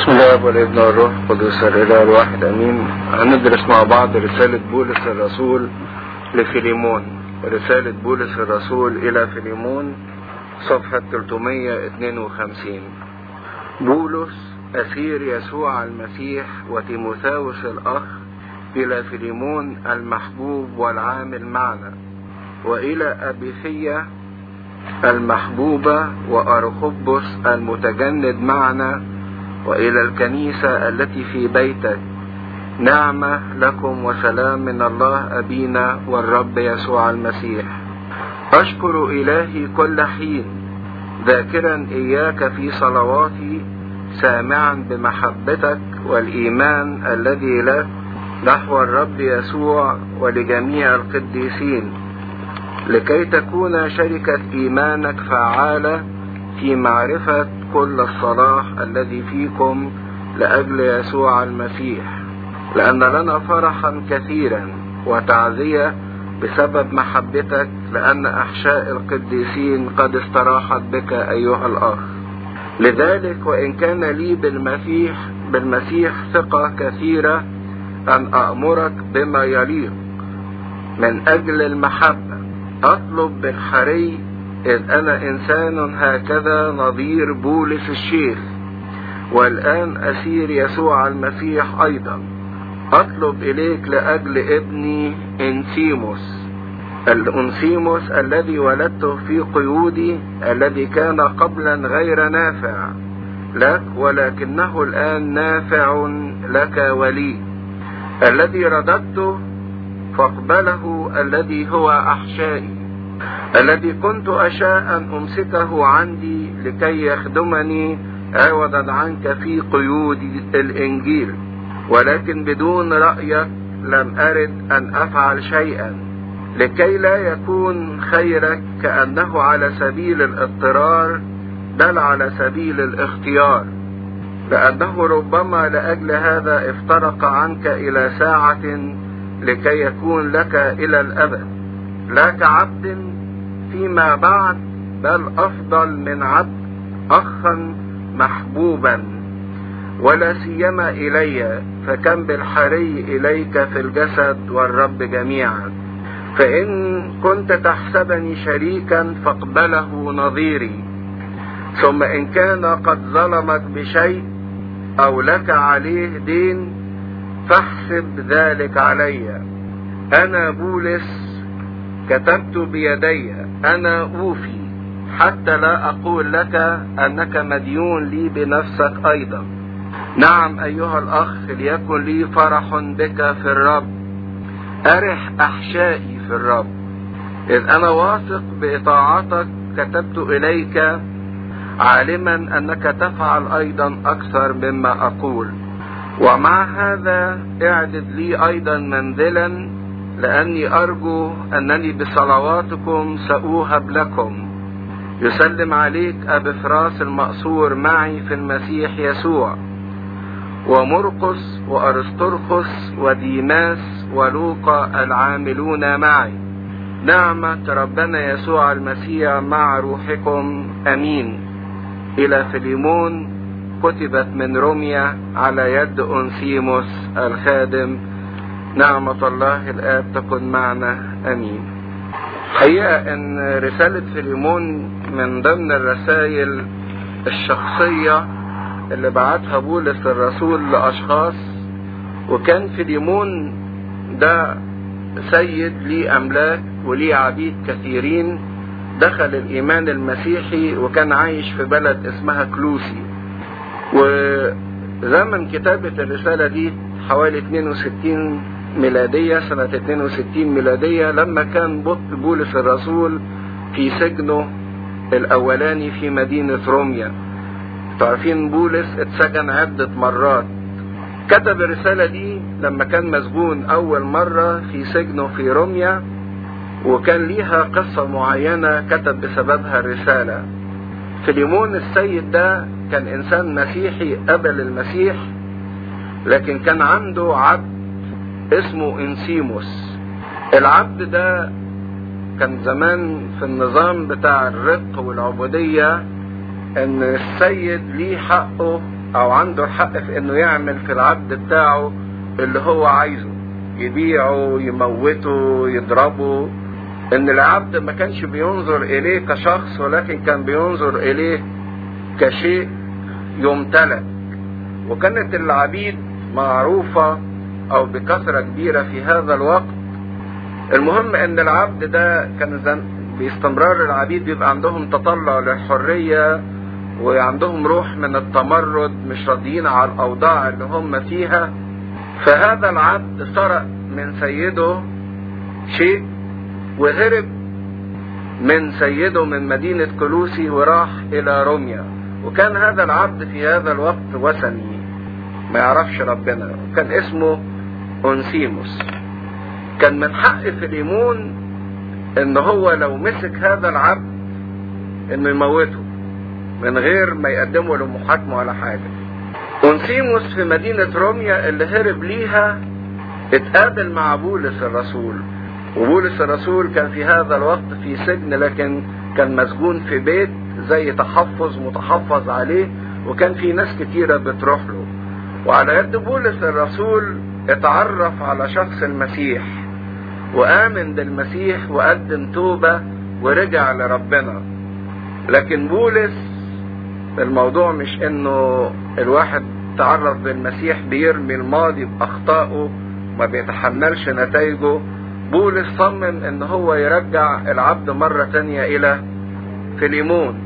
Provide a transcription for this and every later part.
بسم الله والابن والروح القدس الاله الواحد امين هندرس مع بعض رسالة بولس الرسول لفيليمون رسالة بولس الرسول الى فيليمون صفحة 352 بولس اسير يسوع المسيح وتيموثاوس الاخ الى فيليمون المحبوب والعامل معنا والى ابيثية المحبوبة وارخبس المتجند معنا والى الكنيسة التي في بيتك نعمة لكم وسلام من الله ابينا والرب يسوع المسيح اشكر الهي كل حين ذاكرا اياك في صلواتي سامعا بمحبتك والايمان الذي لك نحو الرب يسوع ولجميع القديسين لكي تكون شركة ايمانك فعالة في معرفة كل الصلاح الذي فيكم لأجل يسوع المسيح لأن لنا فرحا كثيرا وتعزية بسبب محبتك لأن أحشاء القديسين قد استراحت بك أيها الأخ لذلك وإن كان لي بالمسيح بالمسيح ثقة كثيرة أن أأمرك بما يليق من أجل المحبة أطلب بالحري إذ أنا إنسان هكذا نظير بولس الشيخ والآن أسير يسوع المسيح أيضا أطلب إليك لأجل ابني إنسيموس الأنسيموس الذي ولدته في قيودي الذي كان قبلا غير نافع لك ولكنه الآن نافع لك ولي الذي رددته فاقبله الذي هو أحشائي الذي كنت أشاء أن أمسكه عندي لكي يخدمني عوضا عنك في قيود الإنجيل ولكن بدون رأيك لم أرد أن أفعل شيئا لكي لا يكون خيرك كأنه على سبيل الاضطرار بل على سبيل الاختيار لأنه ربما لأجل هذا افترق عنك إلى ساعة لكي يكون لك إلى الأبد لا كعبد فيما بعد بل افضل من عبد اخا محبوبا ولا سيما الي فكم بالحري اليك في الجسد والرب جميعا فان كنت تحسبني شريكا فاقبله نظيري ثم ان كان قد ظلمك بشيء او لك عليه دين فاحسب ذلك علي انا بولس كتبت بيدي انا اوفي حتى لا اقول لك انك مديون لي بنفسك ايضا نعم ايها الاخ ليكن لي فرح بك في الرب ارح احشائي في الرب اذ انا واثق باطاعتك كتبت اليك عالما انك تفعل ايضا اكثر مما اقول ومع هذا اعدد لي ايضا منزلا لأني أرجو أنني بصلواتكم سأوهب لكم يسلم عليك أبي فراس المأسور معي في المسيح يسوع ومرقس وأرسطرخس وديماس ولوقا العاملون معي نعمة ربنا يسوع المسيح مع روحكم أمين إلى فيليمون كتبت من روميا على يد أنسيموس الخادم نعمة الله الآب تكن معنا أمين حقيقة أن رسالة فيليمون من ضمن الرسائل الشخصية اللي بعتها بولس الرسول لأشخاص وكان فيليمون ده سيد ليه أملاك وليه عبيد كثيرين دخل الإيمان المسيحي وكان عايش في بلد اسمها كلوسي وزمن كتابة الرسالة دي حوالي 62 ميلادية سنة 62 ميلادية لما كان بط بولس الرسول في سجنه الأولاني في مدينة روميا تعرفين بولس اتسجن عدة مرات كتب الرسالة دي لما كان مسجون أول مرة في سجنه في روميا وكان ليها قصة معينة كتب بسببها الرسالة فيليمون السيد ده كان إنسان مسيحي قبل المسيح لكن كان عنده عبد اسمه انسيموس العبد ده كان زمان في النظام بتاع الرق والعبودية ان السيد ليه حقه او عنده الحق في انه يعمل في العبد بتاعه اللي هو عايزه يبيعه يموته يضربه ان العبد ما كانش بينظر اليه كشخص ولكن كان بينظر اليه كشيء يمتلك وكانت العبيد معروفة او بكثرة كبيرة في هذا الوقت المهم ان العبد ده كان باستمرار العبيد بيبقى عندهم تطلع للحرية وعندهم روح من التمرد مش راضيين على الاوضاع اللي هم فيها فهذا العبد سرق من سيده شيء وهرب من سيده من مدينة كلوسي وراح إلى روميا وكان هذا العبد في هذا الوقت وثني ما يعرفش ربنا وكان اسمه أنسيموس كان من حق فيليمون ان هو لو مسك هذا العبد انه يموته من غير ما يقدمه لمحاكمة ولا حاجة أنسيموس في مدينة روميا اللي هرب ليها اتقابل مع بولس الرسول وبولس الرسول كان في هذا الوقت في سجن لكن كان مسجون في بيت زي تحفظ متحفظ عليه وكان في ناس كتيرة بتروح له وعلى يد بولس الرسول اتعرف على شخص المسيح وآمن بالمسيح وقدم توبة ورجع لربنا لكن بولس الموضوع مش انه الواحد تعرف بالمسيح بيرمي الماضي بأخطائه ما بيتحملش نتائجه بولس صمم ان هو يرجع العبد مرة تانية الى فيليمون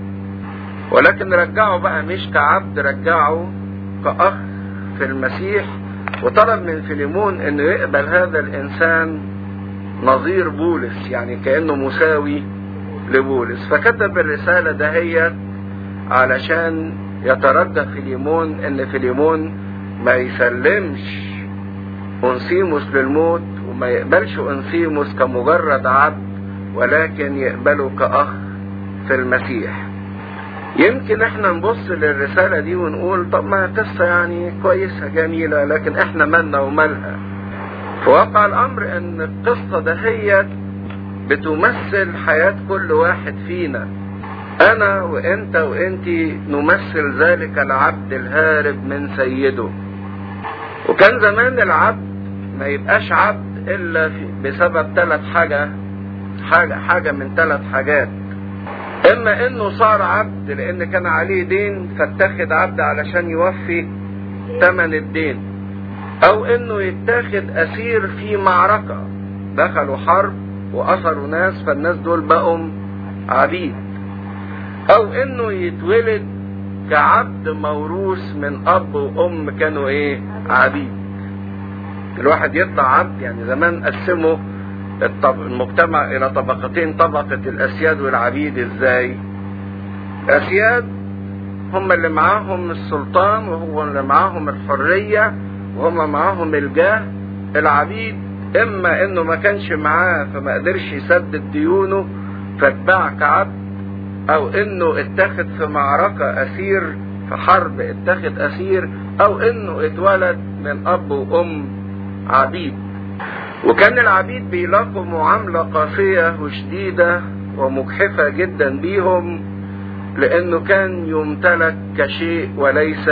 ولكن رجعه بقى مش كعبد رجعه كأخ في المسيح وطلب من فيليمون انه يقبل هذا الانسان نظير بولس يعني كأنه مساوي لبولس فكتب الرسالة دهيت علشان يترجى فيليمون ان فيليمون ما يسلمش انسيموس للموت وما يقبلش انسيموس كمجرد عبد ولكن يقبله كأخ في المسيح يمكن احنا نبص للرسالة دي ونقول طب ما قصة يعني كويسة جميلة لكن احنا مالنا ومالها فوقع الامر ان القصة دهيت بتمثل حياة كل واحد فينا انا وانت وانتي نمثل ذلك العبد الهارب من سيده وكان زمان العبد ما يبقاش عبد الا بسبب ثلاث حاجة حاجة حاجة من ثلاث حاجات اما انه صار عبد لان كان عليه دين فاتخذ عبد علشان يوفي ثمن الدين او انه يتاخد اسير في معركة دخلوا حرب واثروا ناس فالناس دول بقوا عبيد او انه يتولد كعبد موروث من اب وام كانوا ايه عبيد الواحد يطلع عبد يعني زمان قسموا المجتمع الى طبقتين طبقة الاسياد والعبيد ازاي الاسياد هم اللي معاهم السلطان وهو اللي معاهم الحرية وهم معاهم الجاه العبيد اما انه ما كانش معاه فما قدرش يسدد ديونه فاتباع كعبد او انه اتخذ في معركة اسير في حرب اتخذ اسير او انه اتولد من اب وام عبيد وكان العبيد بيلاقوا معاملة قاسية وشديدة ومجحفة جدا بيهم لانه كان يمتلك كشيء وليس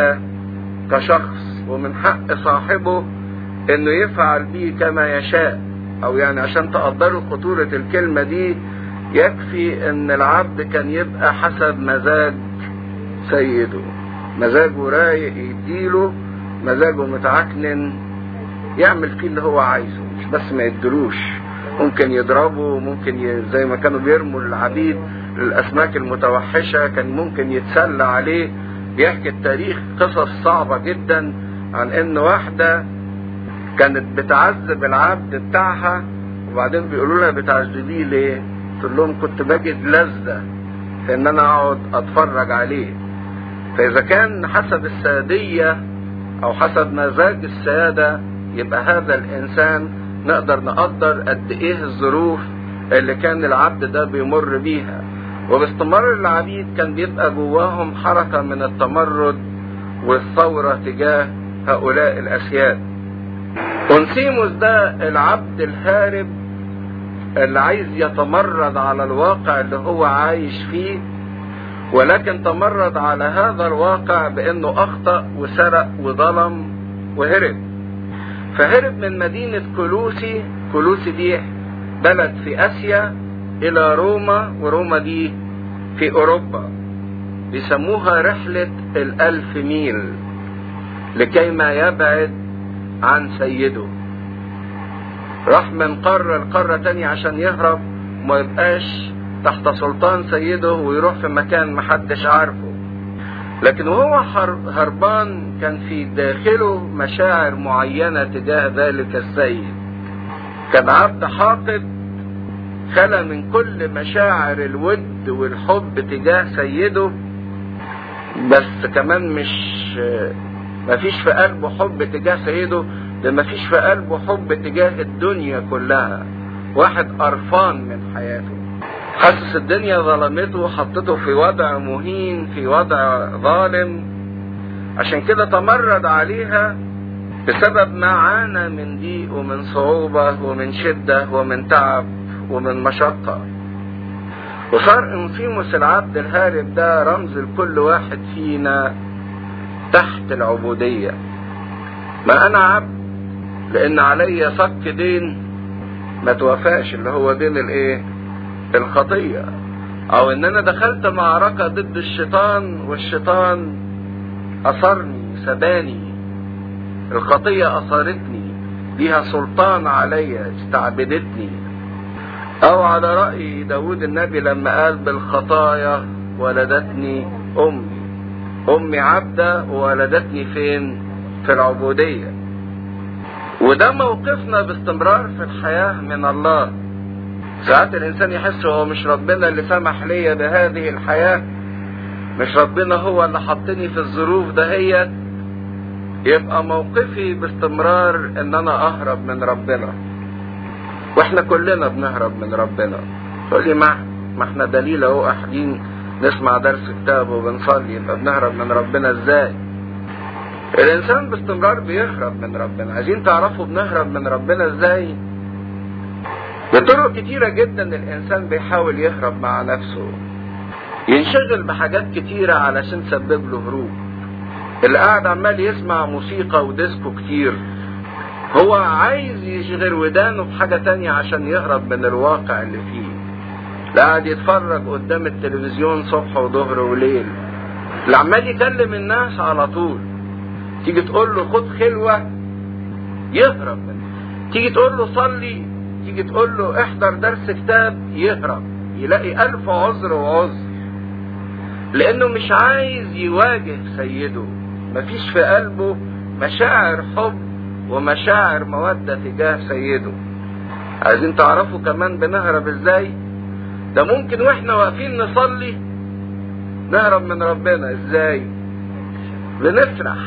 كشخص ومن حق صاحبه انه يفعل به كما يشاء او يعني عشان تقدروا خطورة الكلمة دي يكفي ان العبد كان يبقى حسب مزاج سيده مزاجه رايق يديله مزاجه متعكنن يعمل فيه اللي هو عايزه مش بس ما يدلوش ممكن يضربه ممكن ي... زي ما كانوا بيرموا العبيد الاسماك المتوحشة كان ممكن يتسلى عليه بيحكي التاريخ قصص صعبة جدا عن ان واحدة كانت بتعذب العبد بتاعها وبعدين بيقولوا لها بتعذبيه ليه تقول لهم كنت بجد لذة في ان انا اقعد اتفرج عليه فاذا كان حسب السادية او حسب مزاج السادة يبقى هذا الانسان نقدر نقدر قد ايه الظروف اللي كان العبد ده بيمر بيها وباستمرار العبيد كان بيبقى جواهم حركة من التمرد والثورة تجاه هؤلاء الاسياد أنسيموس ده العبد الهارب اللي عايز يتمرد على الواقع اللي هو عايش فيه ولكن تمرد على هذا الواقع بانه اخطأ وسرق وظلم وهرب فهرب من مدينة كولوسي كولوسي دي بلد في اسيا الى روما وروما دي في اوروبا بيسموها رحلة الالف ميل لكي ما يبعد عن سيده راح من قارة لقارة تانية عشان يهرب وما يبقاش تحت سلطان سيده ويروح في مكان محدش عارفه لكن وهو هربان كان في داخله مشاعر معينة تجاه ذلك السيد كان عبد حاقد خلى من كل مشاعر الود والحب تجاه سيده بس كمان مش مفيش في قلبه حب تجاه سيده ده مفيش في قلبه حب تجاه الدنيا كلها واحد قرفان من حياته حاسس الدنيا ظلمته وحطته في وضع مهين في وضع ظالم عشان كده تمرد عليها بسبب ما عانى من ضيق ومن صعوبة ومن شدة ومن تعب ومن مشقة وصار انفيموس العبد الهارب ده رمز لكل واحد فينا تحت العبودية ما انا عبد لان عليا صك دين ما توفاش اللي هو دين الايه الخطية او ان انا دخلت معركة ضد الشيطان والشيطان اثرني سباني الخطية اثرتني ليها سلطان عليا استعبدتني او على رأي داود النبي لما قال بالخطايا ولدتني امي امي عبدة وولدتني فين في العبودية وده موقفنا باستمرار في الحياة من الله ساعات الانسان يحس هو مش ربنا اللي سمح ليا بهذه الحياة مش ربنا هو اللي حطني في الظروف دهيت يبقى موقفي باستمرار ان انا اهرب من ربنا واحنا كلنا بنهرب من ربنا تقول لي ما ما احنا دليل اهو قاعدين نسمع درس كتاب وبنصلي يبقى بنهرب من ربنا ازاي الانسان باستمرار بيهرب من ربنا عايزين تعرفوا بنهرب من ربنا ازاي بطرق كتيرة جدا الانسان بيحاول يهرب مع نفسه ينشغل بحاجات كتيرة علشان تسبب له هروب اللي قاعد عمال يسمع موسيقى وديسكو كتير هو عايز يشغل ودانه بحاجة تانية عشان يهرب من الواقع اللي فيه اللي قاعد يتفرج قدام التلفزيون صبح وظهر وليل اللي عمال يكلم الناس على طول تيجي تقول له خد خلوة يهرب منه تيجي تقول له صلي تيجي تقول له احضر درس كتاب يهرب يلاقي ألف عذر وعذر لأنه مش عايز يواجه سيده مفيش في قلبه مشاعر حب ومشاعر مودة تجاه سيده عايزين تعرفوا كمان بنهرب ازاي ده ممكن واحنا واقفين نصلي نهرب من ربنا ازاي بنسرح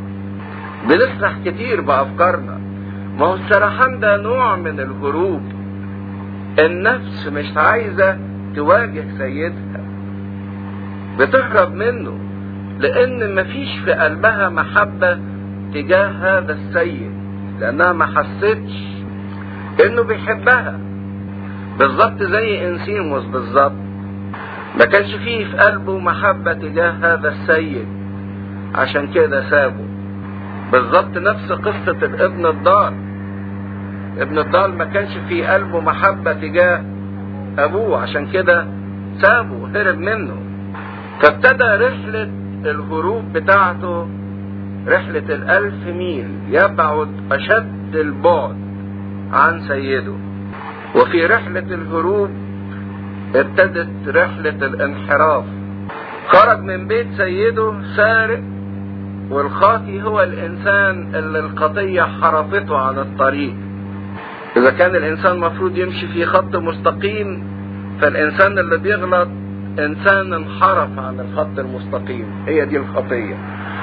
بنسرح كتير بأفكارنا ما هو السرحان ده نوع من الهروب النفس مش عايزة تواجه سيدها بتهرب منه لان مفيش في قلبها محبة تجاه هذا السيد لانها ما حستش انه بيحبها بالظبط زي انسيموس بالظبط ما كانش فيه في قلبه محبة تجاه هذا السيد عشان كده سابه بالظبط نفس قصة الابن الضال ابن الضال ما كانش في قلبه محبة تجاه ابوه عشان كده سابه هرب منه فابتدى رحلة الهروب بتاعته رحلة الألف ميل يبعد أشد البعد عن سيده وفي رحلة الهروب ابتدت رحلة الانحراف خرج من بيت سيده سارق والخاطي هو الإنسان اللي الخطية حرفته عن الطريق إذا كان الإنسان مفروض يمشي في خط مستقيم فالإنسان اللي بيغلط إنسان انحرف عن الخط المستقيم هي دي الخطية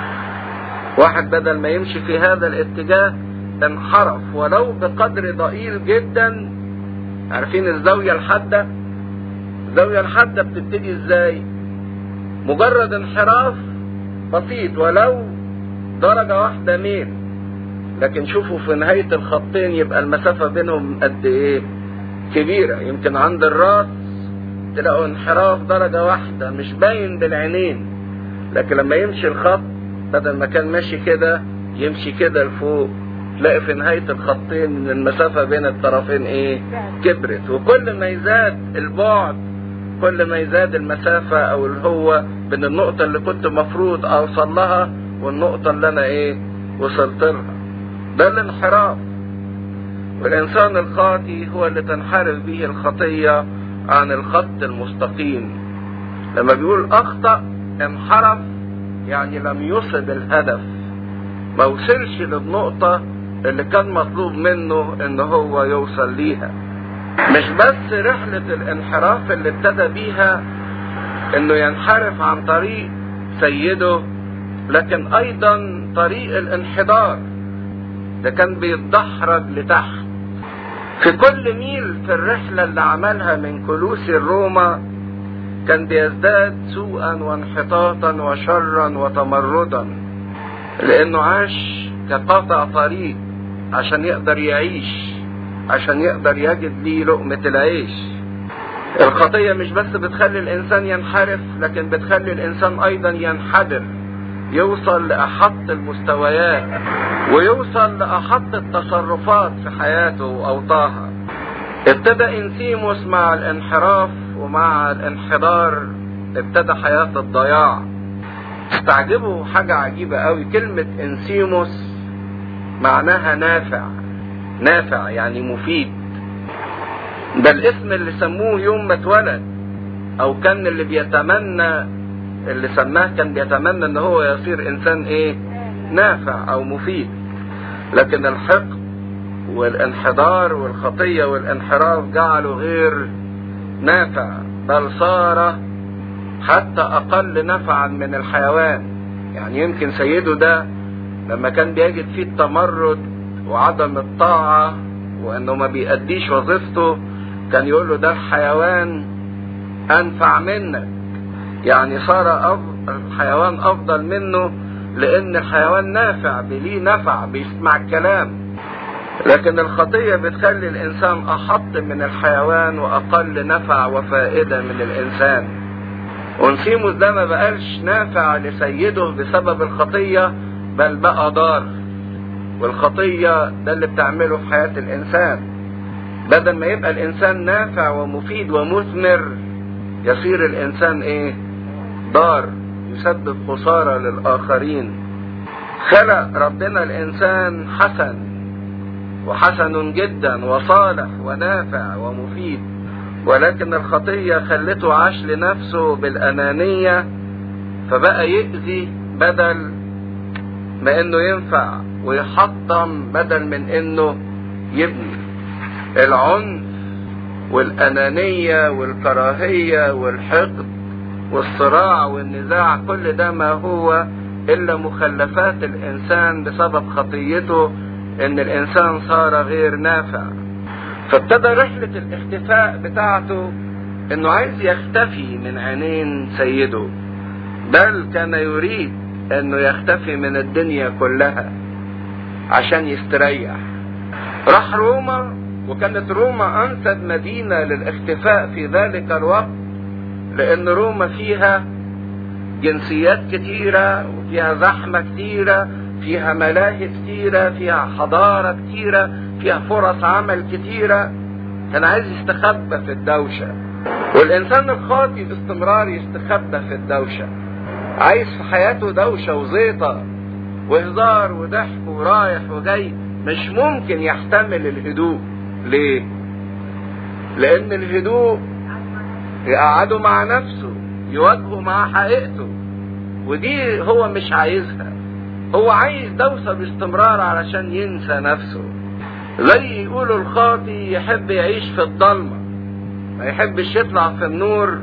واحد بدل ما يمشي في هذا الاتجاه انحرف ولو بقدر ضئيل جدا عارفين الزاوية الحادة الزاوية الحادة بتبتدي ازاي مجرد انحراف بسيط ولو درجة واحدة ميل لكن شوفوا في نهاية الخطين يبقى المسافة بينهم قد ايه كبيرة يمكن عند الراس تلاقوا انحراف درجة واحدة مش باين بالعينين لكن لما يمشي الخط بدل ما كان ماشي كده يمشي كده لفوق تلاقي في نهاية الخطين المسافة بين الطرفين ايه كبرت وكل ما يزاد البعد كل ما يزاد المسافة او اللي هو بين النقطة اللي كنت مفروض اوصل لها والنقطة اللي انا ايه وصلت لها ده الانحراف والانسان الخاطي هو اللي تنحرف به الخطية عن الخط المستقيم لما بيقول اخطأ انحرف يعني لم يصب الهدف ما وصلش للنقطة اللي كان مطلوب منه ان هو يوصل ليها مش بس رحلة الانحراف اللي ابتدى بيها انه ينحرف عن طريق سيده لكن ايضا طريق الانحدار ده كان بيتدحرج لتحت في كل ميل في الرحلة اللي عملها من كلوسي الروما كان بيزداد سوءا وانحطاطا وشرا وتمردا لانه عاش كقطع طريق عشان يقدر يعيش عشان يقدر يجد ليه لقمة العيش الخطية مش بس بتخلي الإنسان ينحرف لكن بتخلي الإنسان أيضا ينحدر يوصل لأحط المستويات ويوصل لأحط التصرفات في حياته وأوضاعها ابتدى انسيموس مع الانحراف ومع الانحدار ابتدى حياة الضياع استعجبوا حاجة عجيبة قوي كلمة انسيموس معناها نافع نافع يعني مفيد ده الاسم اللي سموه يوم ما اتولد او كان اللي بيتمنى اللي سماه كان بيتمنى ان هو يصير انسان ايه نافع او مفيد لكن الحقد والانحدار والخطية والانحراف جعله غير نافع بل صار حتى اقل نفعا من الحيوان يعني يمكن سيده ده لما كان بيجد فيه التمرد وعدم الطاعة وانه ما بيأديش وظيفته كان يقول له ده الحيوان انفع منك يعني صار أفضل الحيوان افضل منه لان الحيوان نافع بليه نفع بيسمع الكلام لكن الخطية بتخلي الانسان احط من الحيوان واقل نفع وفائدة من الانسان ونسيموس ده ما بقالش نافع لسيده بسبب الخطية بل بقى ضار والخطية ده اللي بتعمله في حياة الانسان بدل ما يبقى الانسان نافع ومفيد ومثمر يصير الانسان ايه ضار يسبب خسارة للاخرين خلق ربنا الانسان حسن وحسن جدا وصالح ونافع ومفيد ولكن الخطية خلته عاش لنفسه بالأنانية فبقى يأذي بدل ما انه ينفع ويحطم بدل من انه يبني العنف والأنانية والكراهية والحقد والصراع والنزاع كل ده ما هو إلا مخلفات الإنسان بسبب خطيته إن الإنسان صار غير نافع فابتدى رحلة الاختفاء بتاعته إنه عايز يختفي من عينين سيده بل كان يريد إنه يختفي من الدنيا كلها عشان يستريح راح روما وكانت روما أنسب مدينة للاختفاء في ذلك الوقت لأن روما فيها جنسيات كتيرة وفيها زحمة كتيرة فيها ملاهي كتيرة فيها حضارة كتيرة فيها فرص عمل كتيرة كان عايز يستخبى في الدوشة والإنسان الخاطي باستمرار يستخبى في الدوشة عايز في حياته دوشة وزيطة وهزار وضحك ورايح وجاي مش ممكن يحتمل الهدوء ليه لان الهدوء يقعده مع نفسه يواجهه مع حقيقته ودي هو مش عايزها هو عايز دوسة باستمرار علشان ينسى نفسه زي يقولوا الخاطي يحب يعيش في الضلمة ما يحبش يطلع في النور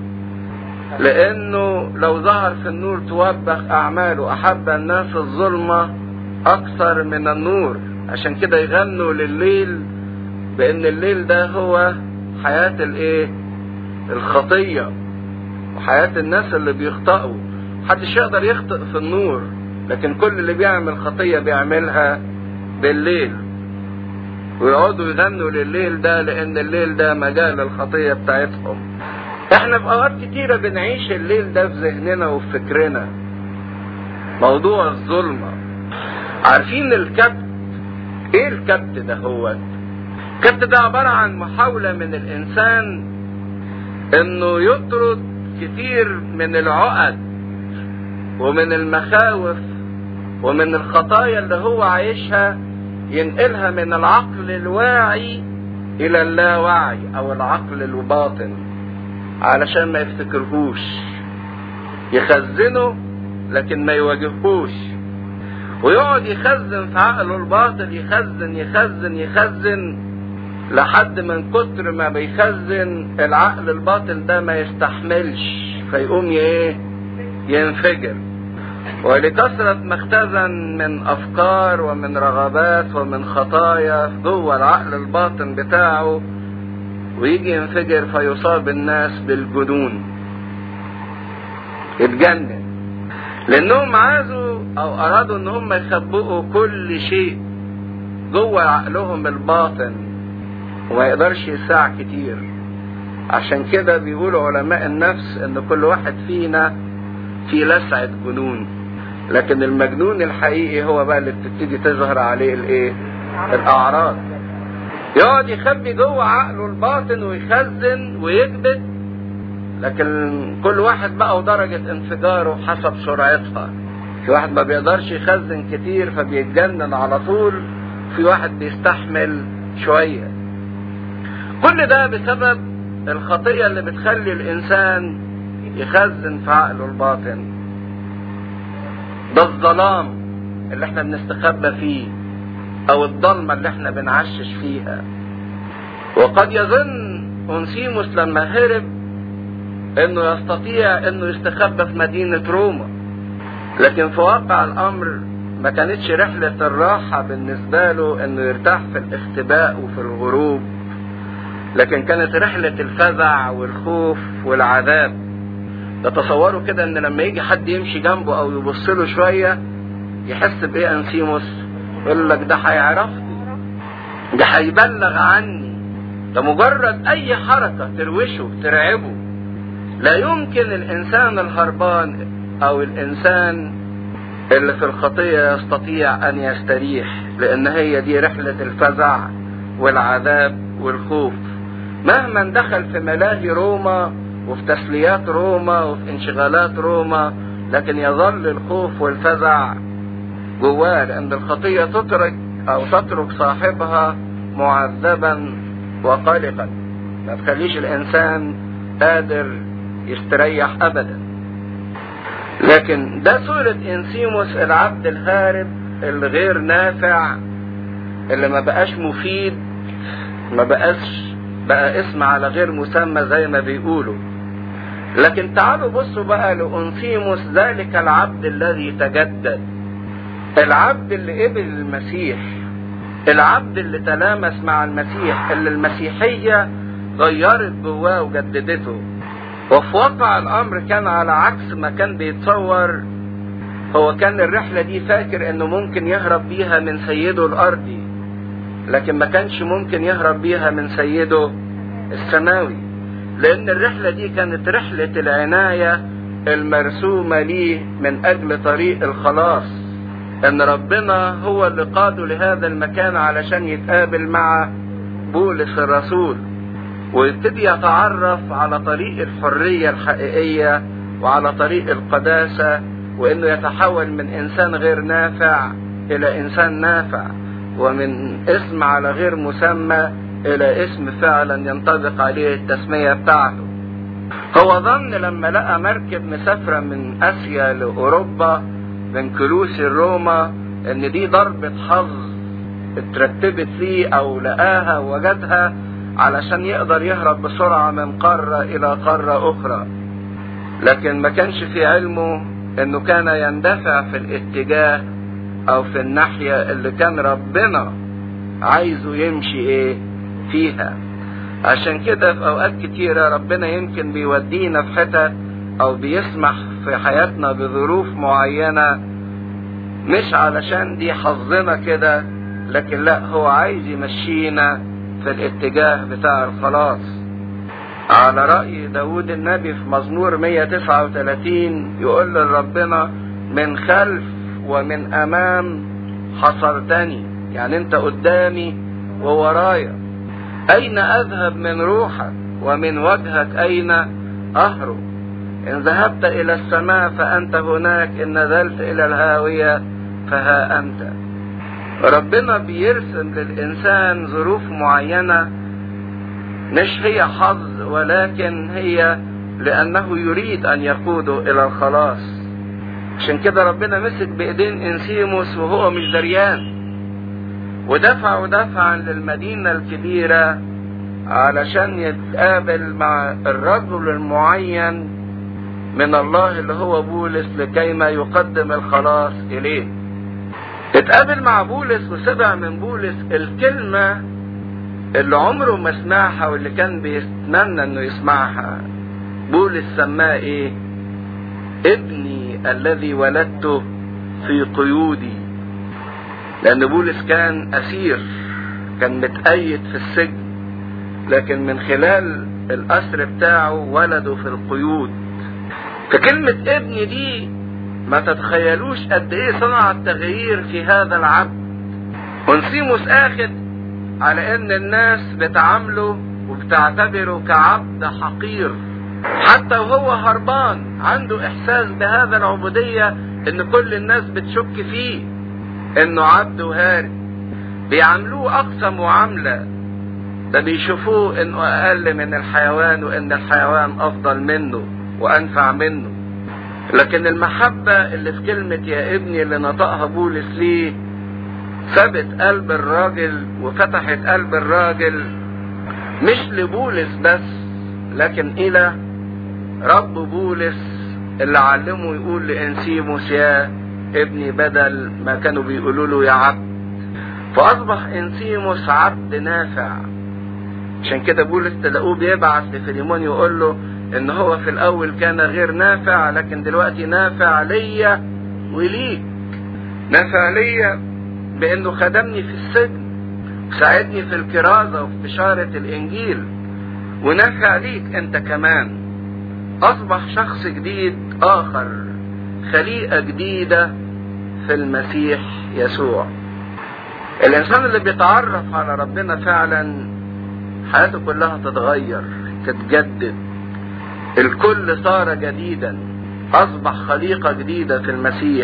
لانه لو ظهر في النور توبخ اعماله احب الناس الظلمة اكثر من النور عشان كده يغنوا لليل بان الليل ده هو حياة الايه الخطية وحياة الناس اللي بيخطئوا محدش يقدر يخطئ في النور لكن كل اللي بيعمل خطية بيعملها بالليل ويقعدوا يغنوا لليل ده لان الليل ده مجال الخطية بتاعتهم احنا في اوقات كتيرة بنعيش الليل ده في ذهننا وفي فكرنا موضوع الظلمة عارفين الكبت ايه الكبت ده هو الكبت ده عبارة عن محاولة من الانسان انه يطرد كتير من العقد ومن المخاوف ومن الخطايا اللي هو عايشها ينقلها من العقل الواعي الى اللاوعي او العقل الباطن علشان ما يفتكرهوش يخزنه لكن ما يواجهوش ويقعد يخزن في عقله الباطن يخزن يخزن يخزن لحد من كتر ما بيخزن العقل الباطن ده ما يستحملش فيقوم ايه ينفجر ولكثرة ما اختزن من أفكار ومن رغبات ومن خطايا جوه العقل الباطن بتاعه ويجي ينفجر فيصاب الناس بالجنون يتجنن لأنهم عايزوا أو أرادوا إن هم يخبئوا كل شيء جوه عقلهم الباطن وما يقدرش يساع كتير عشان كده بيقولوا علماء النفس إن كل واحد فينا في لسعة جنون لكن المجنون الحقيقي هو بقى اللي بتبتدي تظهر عليه الايه الاعراض يقعد يخبي جوه عقله الباطن ويخزن ويكبت لكن كل واحد بقى ودرجة انفجاره حسب سرعتها في واحد ما بيقدرش يخزن كتير فبيتجنن على طول في واحد بيستحمل شوية كل ده بسبب الخطية اللي بتخلي الإنسان يخزن في عقله الباطن ده الظلام اللي احنا بنستخبى فيه او الضلمة اللي احنا بنعشش فيها وقد يظن أنسيموس لما هرب انه يستطيع انه يستخبى في مدينة روما لكن في واقع الامر ما كانتش رحلة الراحة بالنسبة له انه يرتاح في الاختباء وفي الغروب لكن كانت رحلة الفزع والخوف والعذاب تتصوروا كده ان لما يجي حد يمشي جنبه او يبص له شويه يحس بايه انسيموس يقول لك ده هيعرفني ده هيبلغ عني ده مجرد اي حركه تروشه ترعبه لا يمكن الانسان الهربان او الانسان اللي في الخطيه يستطيع ان يستريح لان هي دي رحله الفزع والعذاب والخوف مهما دخل في ملاهي روما وفي تسليات روما وفي انشغالات روما لكن يظل الخوف والفزع جواه لان الخطيه تترك او تترك صاحبها معذبا وقلقا ما تخليش الانسان قادر يستريح ابدا لكن ده صورة انسيموس العبد الهارب الغير نافع اللي ما بقاش مفيد ما بقاش بقى اسم على غير مسمى زي ما بيقولوا لكن تعالوا بصوا بقى لأنسيموس ذلك العبد الذي تجدد العبد اللي قبل المسيح العبد اللي تلامس مع المسيح اللي المسيحية غيرت جواه وجددته وفي واقع الأمر كان على عكس ما كان بيتصور هو كان الرحلة دي فاكر انه ممكن يهرب بيها من سيده الأرضي لكن ما كانش ممكن يهرب بيها من سيده السماوي لأن الرحلة دي كانت رحلة العناية المرسومة ليه من أجل طريق الخلاص أن ربنا هو اللي قاده لهذا المكان علشان يتقابل مع بولس الرسول ويبتدي يتعرف على طريق الحرية الحقيقية وعلى طريق القداسة وانه يتحول من انسان غير نافع الى انسان نافع ومن اسم على غير مسمى الى اسم فعلا ينطبق عليه التسمية بتاعته هو ظن لما لقى مركب مسافرة من اسيا لاوروبا من كلوسي روما ان دي ضربة حظ اترتبت ليه او لقاها وجدها علشان يقدر يهرب بسرعة من قارة الى قارة اخرى لكن ما كانش في علمه انه كان يندفع في الاتجاه او في الناحية اللي كان ربنا عايزه يمشي ايه فيها عشان كده في اوقات كتيرة ربنا يمكن بيودينا في حتت او بيسمح في حياتنا بظروف معينة مش علشان دي حظنا كده لكن لا هو عايز يمشينا في الاتجاه بتاع الخلاص على رأي داود النبي في مزمور 139 يقول لربنا من خلف ومن أمام حصرتني يعني أنت قدامي وورايا أين أذهب من روحك ومن وجهك أين أهرب إن ذهبت إلى السماء فأنت هناك إن نزلت إلى الهاوية فها أنت ربنا بيرسم للإنسان ظروف معينة مش هي حظ ولكن هي لأنه يريد أن يقوده إلى الخلاص عشان كده ربنا مسك بإيدين إنسيموس وهو مش دريان ودفعوا دفعا للمدينة الكبيرة علشان يتقابل مع الرجل المعين من الله اللي هو بولس لكيما يقدم الخلاص إليه اتقابل مع بولس وسمع من بولس الكلمة اللي عمره ما سمعها واللي كان بيتمنى انه يسمعها بولس سماه ايه ابني الذي ولدته في قيودي لان بولس كان اسير كان متأيد في السجن لكن من خلال الاسر بتاعه ولده في القيود فكلمة ابني دي ما تتخيلوش قد ايه صنع التغيير في هذا العبد ونسيموس اخد على ان الناس بتعامله وبتعتبره كعبد حقير حتى وهو هربان عنده احساس بهذا العبودية ان كل الناس بتشك فيه انه عبد وهاري بيعاملوه اقصى معاملة ده بيشوفوه انه اقل من الحيوان وان الحيوان افضل منه وانفع منه لكن المحبة اللي في كلمة يا ابني اللي نطقها بولس ليه ثبت قلب الراجل وفتحت قلب الراجل مش لبولس بس لكن الى رب بولس اللي علمه يقول لانسيموس يا ابني بدل ما كانوا بيقولوا له يا عبد فاصبح انسيموس عبد نافع عشان كده بولس تلاقوه بيبعث لفيليمون يقول له ان هو في الاول كان غير نافع لكن دلوقتي نافع ليا وليك نافع ليا بانه خدمني في السجن ساعدني في الكرازة وفي بشارة الانجيل ونافع ليك انت كمان اصبح شخص جديد اخر خليقة جديدة في المسيح يسوع الانسان اللي بيتعرف على ربنا فعلا حياته كلها تتغير تتجدد الكل صار جديدا اصبح خليقة جديدة في المسيح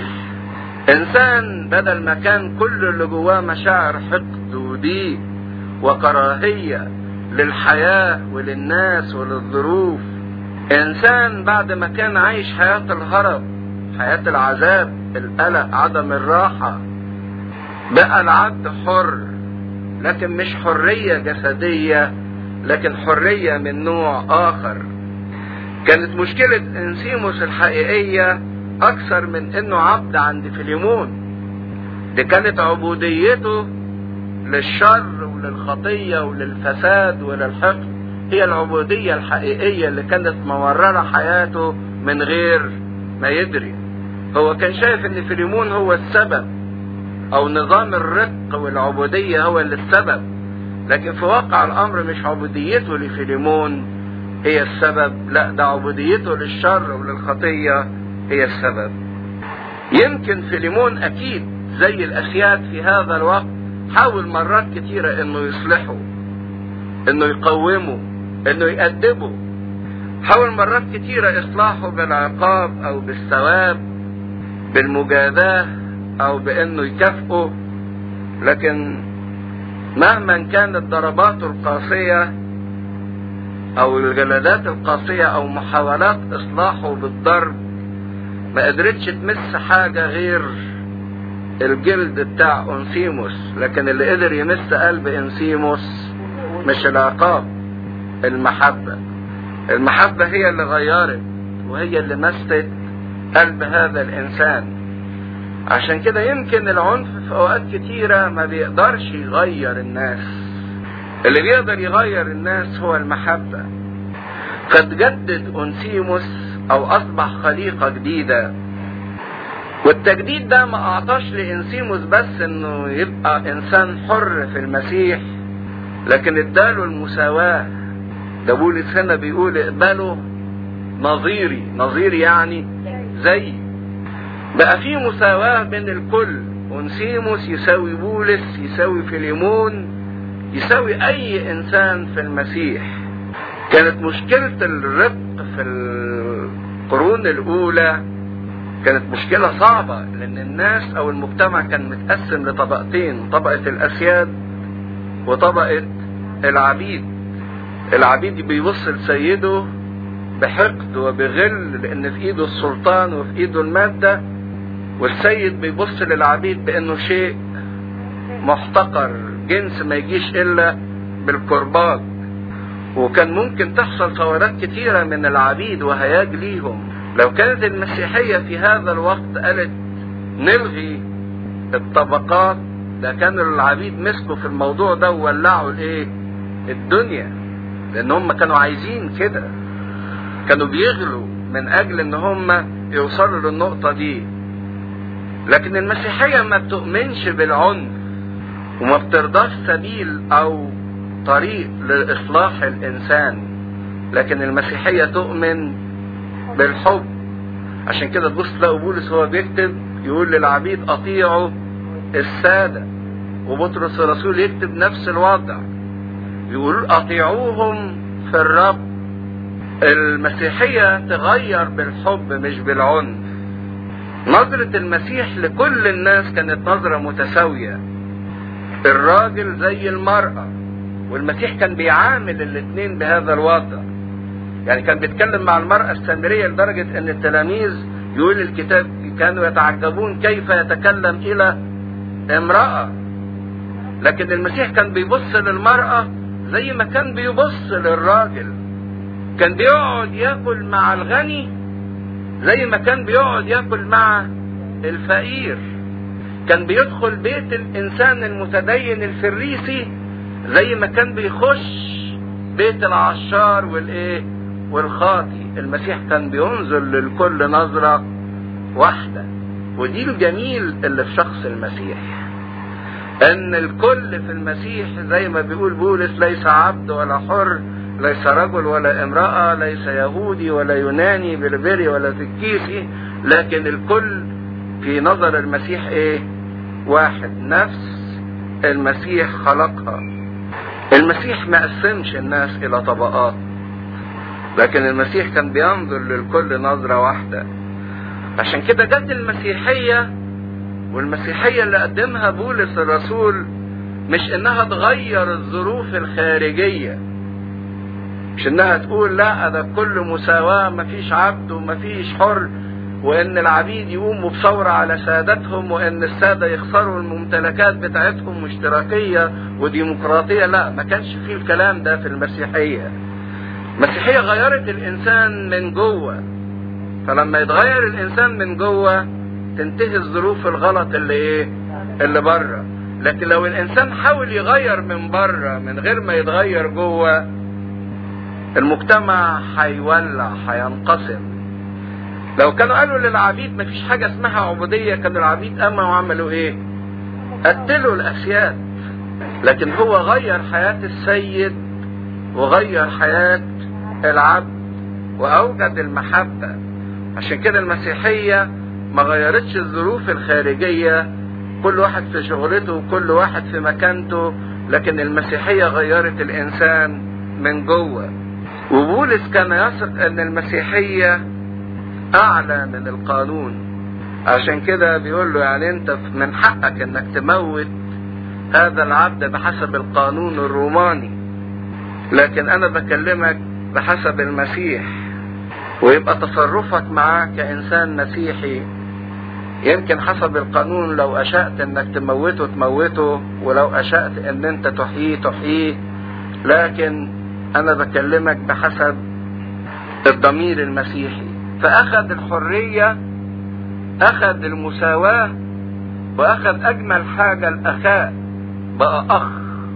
انسان بدل ما كان كل اللي جواه مشاعر حقد وضيق وكراهية للحياة وللناس وللظروف انسان بعد ما كان عايش حياة الهرب حياة العذاب القلق عدم الراحة بقى العبد حر لكن مش حرية جسدية لكن حرية من نوع آخر كانت مشكلة انسيموس الحقيقية أكثر من إنه عبد عند فيليمون دي كانت عبوديته للشر وللخطية وللفساد وللحقد هي العبودية الحقيقية اللي كانت موررة حياته من غير ما يدري هو كان شايف ان فيليمون هو السبب او نظام الرق والعبودية هو اللي السبب لكن في واقع الامر مش عبوديته لفيليمون هي السبب لا ده عبوديته للشر وللخطية هي السبب يمكن فيليمون اكيد زي الاسياد في هذا الوقت حاول مرات كتيرة انه يصلحه انه يقومه انه يأدبه حاول مرات كتيرة اصلاحه بالعقاب او بالثواب بالمجازاة او بانه يكافئه لكن مهما كانت ضرباته القاسية او الجلدات القاسية او محاولات اصلاحه بالضرب ما قدرتش تمس حاجة غير الجلد بتاع انسيموس لكن اللي قدر يمس قلب انسيموس مش العقاب المحبة المحبة هي اللي غيرت وهي اللي مست قلب هذا الانسان عشان كده يمكن العنف في اوقات كتيرة ما بيقدرش يغير الناس اللي بيقدر يغير الناس هو المحبة فتجدد انسيموس او اصبح خليقة جديدة والتجديد ده ما اعطاش لانسيموس بس انه يبقى انسان حر في المسيح لكن اداله المساواة ده بولس هنا بيقول اقبلوا نظيري نظيري يعني زي بقى في مساواة بين الكل أنسيموس يساوي بولس يساوي فيليمون يساوي أي إنسان في المسيح كانت مشكلة الرق في القرون الأولى كانت مشكلة صعبة لأن الناس أو المجتمع كان متقسم لطبقتين طبقة الأسياد وطبقة العبيد العبيد بيبص لسيده بحقد وبغل لأن في إيده السلطان وفي إيده المادة والسيد بيبص للعبيد بأنه شيء محتقر جنس ما يجيش إلا بالكرباج وكان ممكن تحصل ثورات كتيرة من العبيد وهياج ليهم لو كانت المسيحية في هذا الوقت قالت نلغي الطبقات ده كان العبيد مسكوا في الموضوع ده وولعوا الايه الدنيا لان هم كانوا عايزين كده كانوا بيغلوا من اجل ان هم يوصلوا للنقطة دي لكن المسيحية ما بتؤمنش بالعنف وما بترضاش سبيل او طريق لاصلاح الانسان لكن المسيحية تؤمن بالحب عشان كده تبص تلاقوا بولس هو بيكتب يقول للعبيد اطيعوا السادة وبطرس الرسول يكتب نفس الوضع يقول اطيعوهم في الرب المسيحية تغير بالحب مش بالعنف نظرة المسيح لكل الناس كانت نظرة متساوية الراجل زي المرأة والمسيح كان بيعامل الاثنين بهذا الوضع يعني كان بيتكلم مع المرأة السامرية لدرجة ان التلاميذ يقول الكتاب كانوا يتعجبون كيف يتكلم الى امرأة لكن المسيح كان بيبص للمرأة زي ما كان بيبص للراجل كان بيقعد ياكل مع الغني زي ما كان بيقعد ياكل مع الفقير كان بيدخل بيت الانسان المتدين الفريسي زي ما كان بيخش بيت العشار والايه والخاطي المسيح كان بينظر للكل نظرة واحدة ودي الجميل اللي في شخص المسيح ان الكل في المسيح زي ما بيقول بولس ليس عبد ولا حر ليس رجل ولا امرأة ليس يهودي ولا يوناني بربري ولا تكيسي لكن الكل في نظر المسيح ايه واحد نفس المسيح خلقها المسيح ما قسمش الناس الى طبقات لكن المسيح كان بينظر للكل نظرة واحدة عشان كده جت المسيحية والمسيحية اللي قدمها بولس الرسول مش انها تغير الظروف الخارجية مش انها تقول لا ده كل مساواة مفيش عبد ومفيش حر وان العبيد يقوموا بثورة على سادتهم وان السادة يخسروا الممتلكات بتاعتهم واشتراكية وديمقراطية لا ما كانش فيه الكلام ده في المسيحية المسيحية غيرت الانسان من جوه فلما يتغير الانسان من جوه تنتهي الظروف الغلط اللي ايه اللي بره لكن لو الانسان حاول يغير من بره من غير ما يتغير جوه المجتمع هيولع هينقسم لو كانوا قالوا للعبيد مفيش حاجة اسمها عبودية كانوا العبيد قاموا وعملوا ايه قتلوا الاسياد لكن هو غير حياة السيد وغير حياة العبد واوجد المحبة عشان كده المسيحية ما غيرتش الظروف الخارجية كل واحد في شغلته وكل واحد في مكانته لكن المسيحية غيرت الانسان من جوه وبولس كان يثق ان المسيحية اعلى من القانون عشان كده بيقول له يعني انت من حقك انك تموت هذا العبد بحسب القانون الروماني لكن انا بكلمك بحسب المسيح ويبقى تصرفك معاه كانسان مسيحي يمكن حسب القانون لو اشأت انك تموته تموته ولو اشأت ان انت تحييه تحييه لكن انا بكلمك بحسب الضمير المسيحي فاخذ الحرية اخذ المساواة واخذ اجمل حاجة الاخاء بقى اخ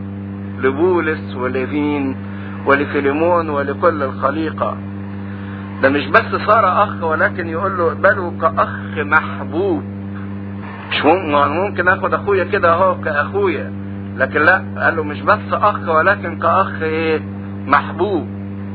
لبولس ولفين ولفيليمون ولكل الخليقة ده مش بس صار اخ ولكن يقول له اقبله كاخ محبوب مش ممكن اخد اخويا كده اهو كاخويا لكن لا قال له مش بس اخ ولكن كاخ ايه محبوب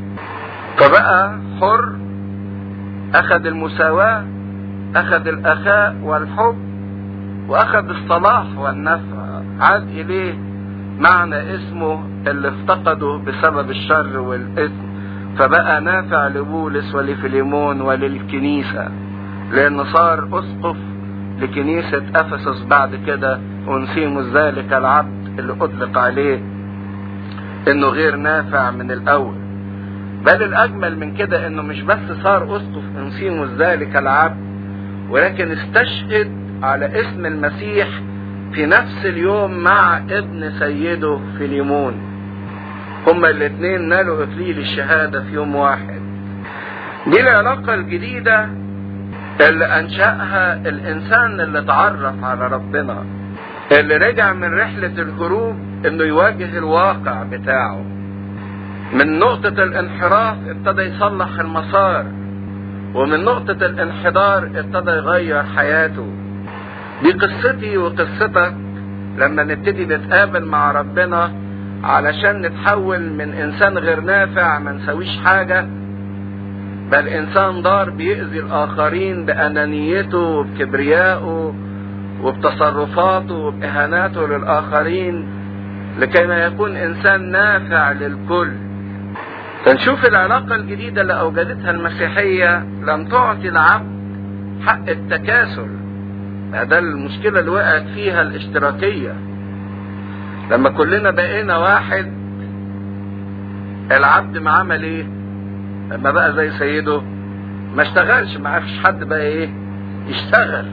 فبقى حر اخذ المساواة اخذ الاخاء والحب واخذ الصلاح والنفع عاد اليه معنى اسمه اللي افتقده بسبب الشر والاثم فبقى نافع لبولس ولفليمون وللكنيسة لان صار اسقف لكنيسة افسس بعد كده انسيموس ذلك العبد اللي اطلق عليه انه غير نافع من الاول بل الاجمل من كده انه مش بس صار اسقف انسيموس ذلك العبد ولكن استشهد على اسم المسيح في نفس اليوم مع ابن سيده فيليمون هما الاثنين نالوا اكليل الشهادة في يوم واحد دي العلاقة الجديدة اللي انشأها الانسان اللي اتعرف على ربنا اللي رجع من رحلة الهروب انه يواجه الواقع بتاعه من نقطة الانحراف ابتدى يصلح المسار ومن نقطة الانحدار ابتدى يغير حياته دي قصتي وقصتك لما نبتدي نتقابل مع ربنا علشان نتحول من انسان غير نافع ما نسويش حاجة بل انسان ضار بيأذي الاخرين بانانيته وبكبريائه وبتصرفاته وباهاناته للاخرين لكي ما يكون انسان نافع للكل فنشوف العلاقة الجديدة اللي اوجدتها المسيحية لم تعطي العبد حق التكاسل ده المشكلة اللي وقعت فيها الاشتراكية لما كلنا بقينا واحد العبد ما عمل ايه لما بقى زي سيده ما اشتغلش ما فيش حد بقى ايه يشتغل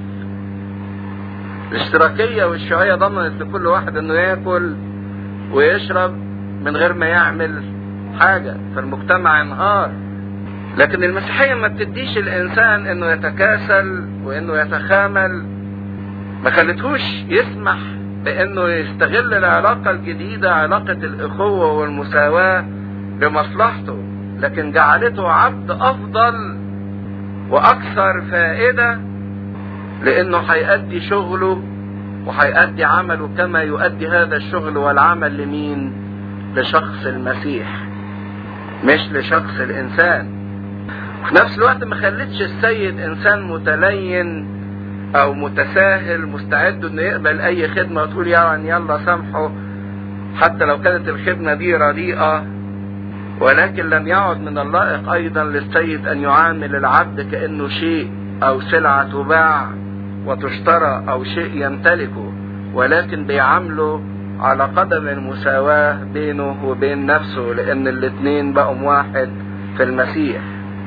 الاشتراكية والشيوعية ضمنت لكل واحد انه ياكل ويشرب من غير ما يعمل حاجة فالمجتمع انهار لكن المسيحية ما بتديش الانسان انه يتكاسل وانه يتخامل ما خلتهوش يسمح بانه يستغل العلاقة الجديدة علاقة الاخوة والمساواة لمصلحته لكن جعلته عبد افضل واكثر فائدة لانه هيأدي شغله وهيأدي عمله كما يؤدي هذا الشغل والعمل لمين لشخص المسيح مش لشخص الانسان وفي نفس الوقت ما خلتش السيد انسان متلين او متساهل مستعد انه يقبل اي خدمة وتقول يعني يلا سامحه حتى لو كانت الخدمة دي رديئة ولكن لم يعد من اللائق ايضا للسيد ان يعامل العبد كانه شيء او سلعة تباع وتشترى او شيء يمتلكه ولكن بيعامله على قدم المساواة بينه وبين نفسه لان الاتنين بقوا واحد في المسيح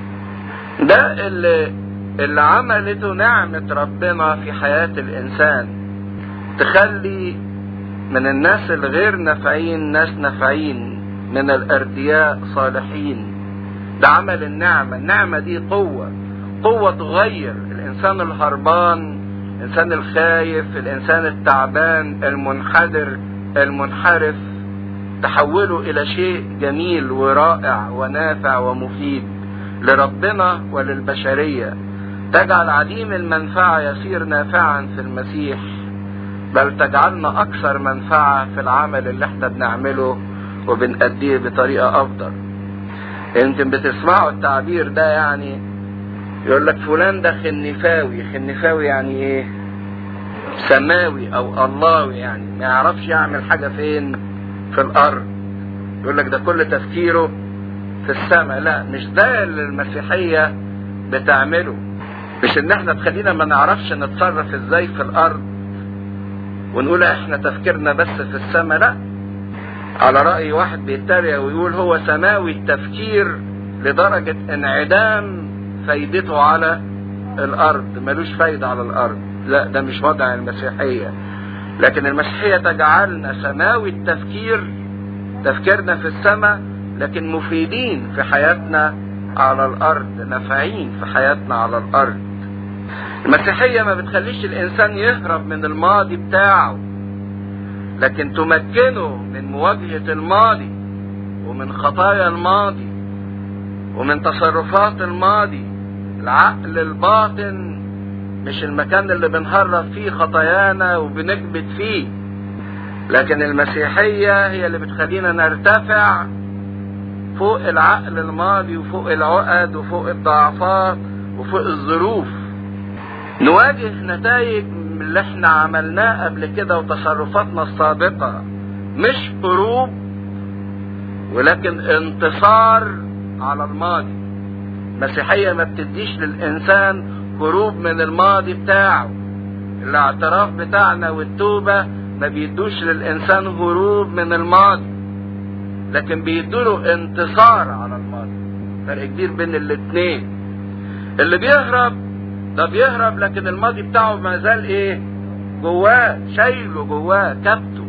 ده اللي اللي عملته نعمة ربنا في حياة الانسان تخلي من الناس الغير نافعين ناس نافعين من الاردياء صالحين ده عمل النعمة النعمة دي قوة قوة تغير الانسان الهربان الانسان الخايف الانسان التعبان المنحدر المنحرف تحوله الى شيء جميل ورائع ونافع ومفيد لربنا وللبشرية تجعل عديم المنفعة يصير نافعا في المسيح بل تجعلنا اكثر منفعة في العمل اللي احنا بنعمله وبنأديه بطريقة افضل يمكن بتسمعوا التعبير ده يعني يقول لك فلان ده خنفاوي خنفاوي يعني ايه سماوي او اللهوي يعني ما يعرفش يعمل حاجة فين في الارض يقول لك ده كل تفكيره في السماء لا مش ده اللي المسيحية بتعمله مش ان احنا تخلينا ما نعرفش نتصرف ازاي في الارض ونقول احنا تفكيرنا بس في السماء لا على رأي واحد بيتريق ويقول هو سماوي التفكير لدرجة انعدام فايدته على الارض ملوش فايدة على الارض لا ده مش وضع المسيحية لكن المسيحية تجعلنا سماوي التفكير تفكيرنا في السماء لكن مفيدين في حياتنا على الارض نافعين في حياتنا على الارض المسيحية ما بتخليش الانسان يهرب من الماضي بتاعه لكن تمكنه من مواجهة الماضي ومن خطايا الماضي ومن تصرفات الماضي العقل الباطن مش المكان اللي بنهرب فيه خطايانا وبنكبت فيه لكن المسيحية هي اللي بتخلينا نرتفع فوق العقل الماضي وفوق العقد وفوق الضعفات وفوق الظروف نواجه نتائج من اللي احنا عملناه قبل كده وتصرفاتنا السابقة مش هروب ولكن انتصار على الماضي المسيحية ما بتديش للإنسان هروب من الماضي بتاعه الاعتراف بتاعنا والتوبة ما بيدوش للإنسان هروب من الماضي لكن بيدوله انتصار على الماضي فرق كبير بين الاتنين اللي بيهرب ده بيهرب لكن الماضي بتاعه ما زال ايه جواه شايله جواه كبته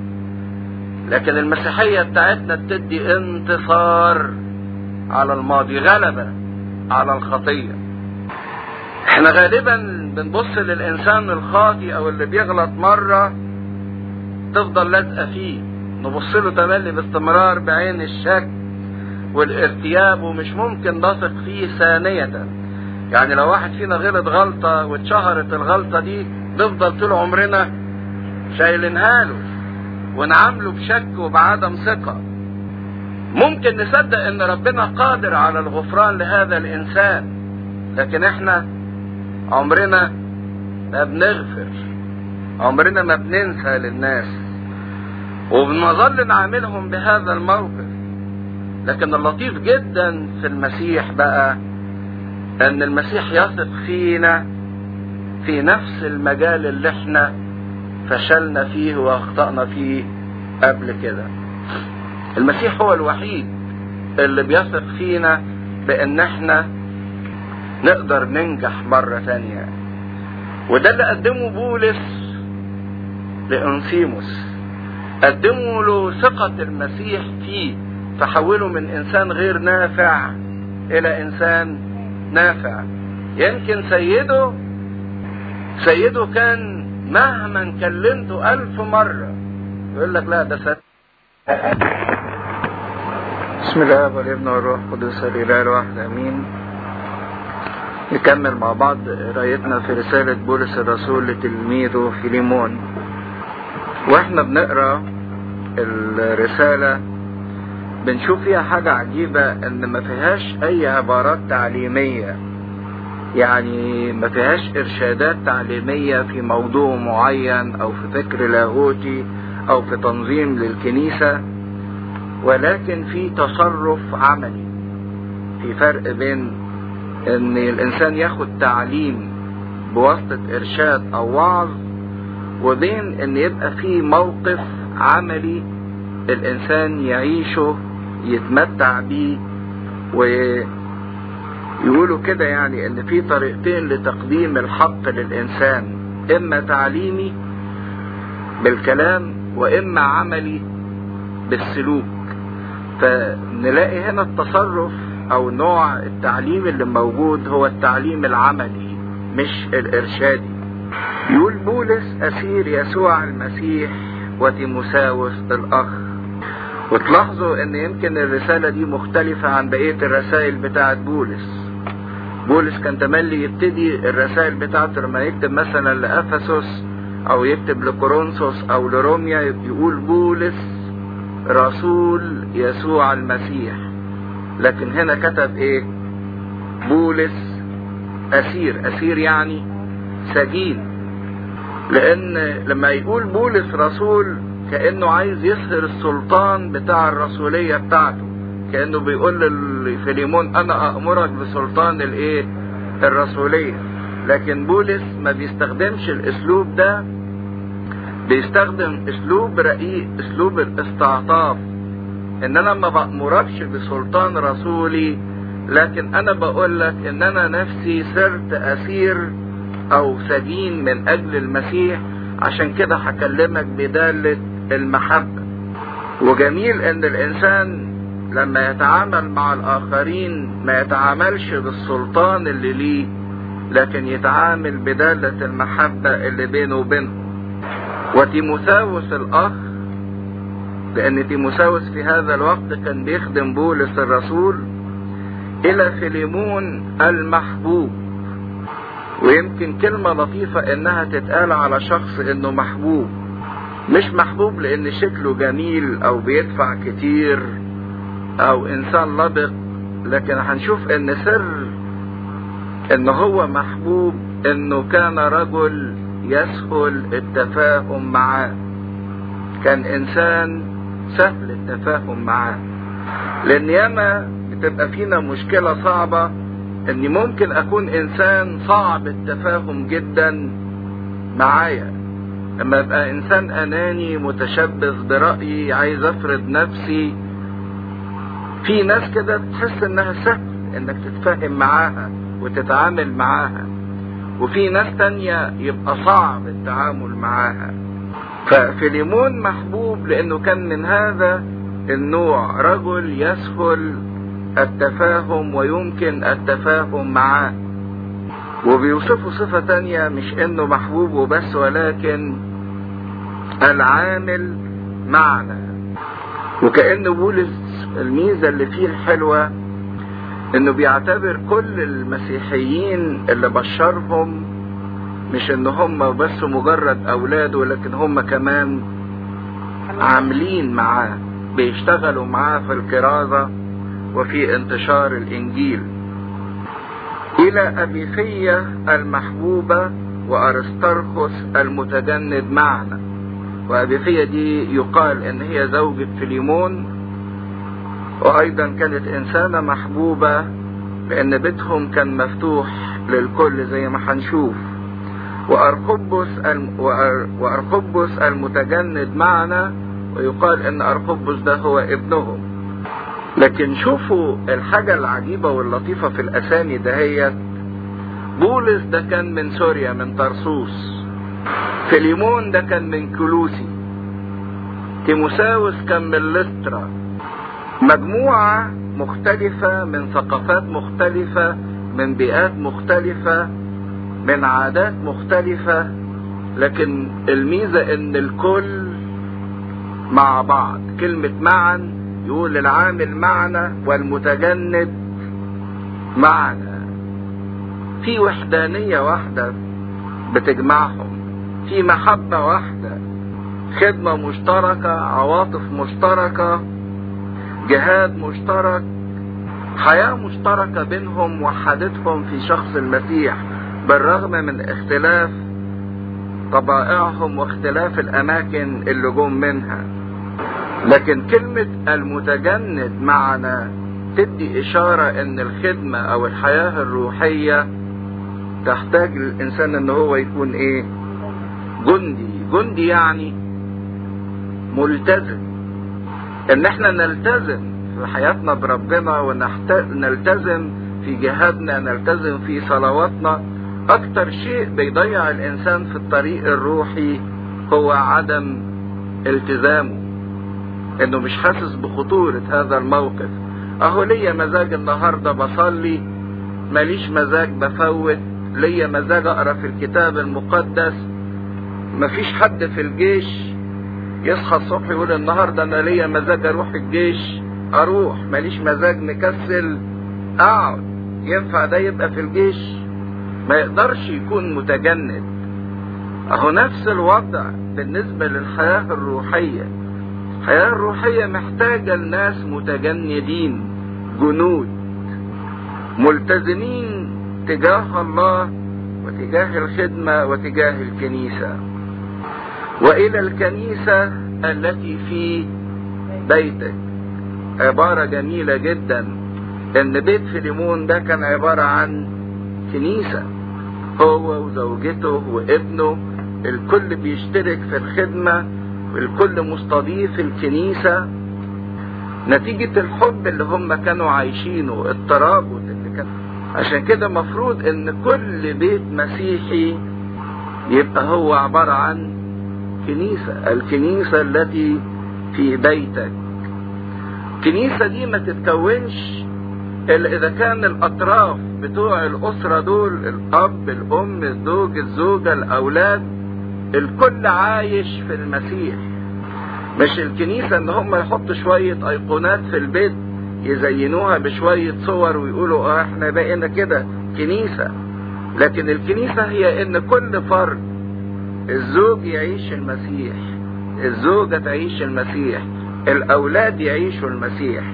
لكن المسيحية بتاعتنا بتدي انتصار على الماضي غلبة على الخطية احنا غالبا بنبص للانسان الخاطي او اللي بيغلط مرة تفضل لازقة فيه نبص له تملي باستمرار بعين الشك والارتياب ومش ممكن نثق فيه ثانية يعني لو واحد فينا غلط غلطة واتشهرت الغلطة دي نفضل طول عمرنا شايلينها له ونعامله بشك وبعدم ثقة ممكن نصدق ان ربنا قادر على الغفران لهذا الانسان لكن احنا عمرنا ما بنغفر عمرنا ما بننسى للناس وبنظل نعاملهم بهذا الموقف لكن اللطيف جدا في المسيح بقى ان المسيح يثق فينا في نفس المجال اللي احنا فشلنا فيه واخطأنا فيه قبل كده المسيح هو الوحيد اللي بيثق فينا بان احنا نقدر ننجح مرة ثانية وده اللي قدمه بولس لأنسيموس قدموا له ثقة المسيح فيه فحوله من إنسان غير نافع إلى إنسان نافع يمكن سيده سيده كان مهما كلمته ألف مرة يقول لك لا ده سد بسم الله والابن والروح القدس الاله الواحد امين نكمل مع بعض قرايتنا في رسالة بولس الرسول لتلميذه فيليمون واحنا بنقرا الرسالة بنشوف فيها حاجة عجيبة ان ما فيهاش اي عبارات تعليمية يعني ما فيهاش ارشادات تعليمية في موضوع معين او في فكر لاهوتي او في تنظيم للكنيسة ولكن في تصرف عملي في فرق بين ان الانسان ياخد تعليم بواسطة ارشاد او وعظ وبين ان يبقى في موقف عملي الانسان يعيشه يتمتع بيه ويقولوا كده يعني ان في طريقتين لتقديم الحق للانسان اما تعليمي بالكلام واما عملي بالسلوك فنلاقي هنا التصرف او نوع التعليم اللي موجود هو التعليم العملي مش الارشادي يقول بولس اسير يسوع المسيح وتيموساوس الاخ وتلاحظوا ان يمكن الرسالة دي مختلفة عن بقية الرسائل بتاعت بولس بولس كان تملي يبتدي الرسائل بتاعته لما يكتب مثلا لأفسس او يكتب لكورنثوس او لروميا يقول بولس رسول يسوع المسيح لكن هنا كتب ايه بولس اسير اسير يعني سجين لان لما يقول بولس رسول كانه عايز يظهر السلطان بتاع الرسوليه بتاعته كانه بيقول لفيليمون انا امرك بسلطان الايه الرسوليه لكن بولس ما بيستخدمش الاسلوب ده بيستخدم اسلوب رقيق اسلوب الاستعطاف ان انا ما بأمركش بسلطان رسولي لكن انا بقول لك ان انا نفسي صرت اسير او سجين من اجل المسيح عشان كده هكلمك بدالة المحبة وجميل ان الانسان لما يتعامل مع الاخرين ما يتعاملش بالسلطان اللي ليه لكن يتعامل بدالة المحبة اللي بينه وبينهم وتيموساوس الاخ لان تيموساوس في هذا الوقت كان بيخدم بولس الرسول الى فيليمون المحبوب ويمكن كلمة لطيفة انها تتقال على شخص انه محبوب مش محبوب لان شكله جميل او بيدفع كتير او انسان لبق لكن هنشوف ان سر ان هو محبوب انه كان رجل يسهل التفاهم معاه كان انسان سهل التفاهم معاه لان ياما بتبقى فينا مشكلة صعبة اني ممكن اكون انسان صعب التفاهم جدا معايا اما ابقى انسان اناني متشبث برأيي عايز افرض نفسي في ناس كده تحس انها سهل انك تتفاهم معاها وتتعامل معاها وفي ناس تانية يبقى صعب التعامل معاها ففيليمون محبوب لانه كان من هذا النوع رجل يسهل التفاهم ويمكن التفاهم معاه وبيوصفه صفة تانية مش انه محبوب وبس ولكن العامل معنا وكأن بولس الميزة اللي فيه الحلوة انه بيعتبر كل المسيحيين اللي بشرهم مش ان هم بس مجرد اولاده لكن هم كمان عاملين معاه بيشتغلوا معاه في الكرازة وفي انتشار الانجيل الى ابيفية المحبوبة وارسترخس المتجند معنا وابيفية دي يقال ان هي زوجة فيليمون وايضا كانت انسانة محبوبة لان بيتهم كان مفتوح للكل زي ما هنشوف وارقبس الم... وارقبس المتجند معنا ويقال ان ارقبس ده هو ابنهم لكن شوفوا الحاجة العجيبة واللطيفة في الاسامي دهيت بولس ده كان من سوريا من طرسوس فيليمون ده كان من كلوسي تيموساوس كان من لسترا مجموعة مختلفة من ثقافات مختلفة من بيئات مختلفة من عادات مختلفة لكن الميزة ان الكل مع بعض كلمة معا يقول العامل معنا والمتجند معنا في وحدانية واحدة بتجمعهم في محبة واحدة خدمة مشتركة عواطف مشتركة جهاد مشترك حياة مشتركة بينهم وحدتهم في شخص المسيح بالرغم من اختلاف طبائعهم واختلاف الاماكن اللي جم منها لكن كلمة المتجند معنا تدي اشارة ان الخدمة او الحياة الروحية تحتاج للانسان ان هو يكون ايه جندي جندي يعني ملتزم ان احنا نلتزم في حياتنا بربنا ونلتزم في جهادنا نلتزم في صلواتنا اكتر شيء بيضيع الانسان في الطريق الروحي هو عدم التزامه انه مش حاسس بخطورة هذا الموقف اهو ليا مزاج النهاردة بصلي ماليش مزاج بفوت ليا مزاج اقرا في الكتاب المقدس مفيش حد في الجيش يصحى الصبح يقول النهاردة انا ليا مزاج اروح الجيش اروح ماليش مزاج مكسل اقعد ينفع ده يبقى في الجيش ما يقدرش يكون متجند اهو نفس الوضع بالنسبة للحياة الروحية الحياة الروحية محتاجة لناس متجندين جنود ملتزمين تجاه الله وتجاه الخدمة وتجاه الكنيسة وإلى الكنيسة التي في بيتك عبارة جميلة جدا إن بيت فيليمون ده كان عبارة عن كنيسة هو وزوجته وابنه الكل بيشترك في الخدمة والكل مستضيف الكنيسة نتيجة الحب اللي هم كانوا عايشينه الترابط اللي كان عشان كده مفروض ان كل بيت مسيحي يبقى هو عبارة عن كنيسة الكنيسة التي في بيتك الكنيسة دي ما تتكونش الا اذا كان الاطراف بتوع الاسرة دول الاب الام الزوج الزوجة الاولاد الكل عايش في المسيح مش الكنيسة ان هم يحطوا شوية ايقونات في البيت يزينوها بشوية صور ويقولوا اه احنا بقينا كده كنيسة لكن الكنيسة هي ان كل فرد الزوج يعيش المسيح الزوجة تعيش المسيح الاولاد يعيشوا المسيح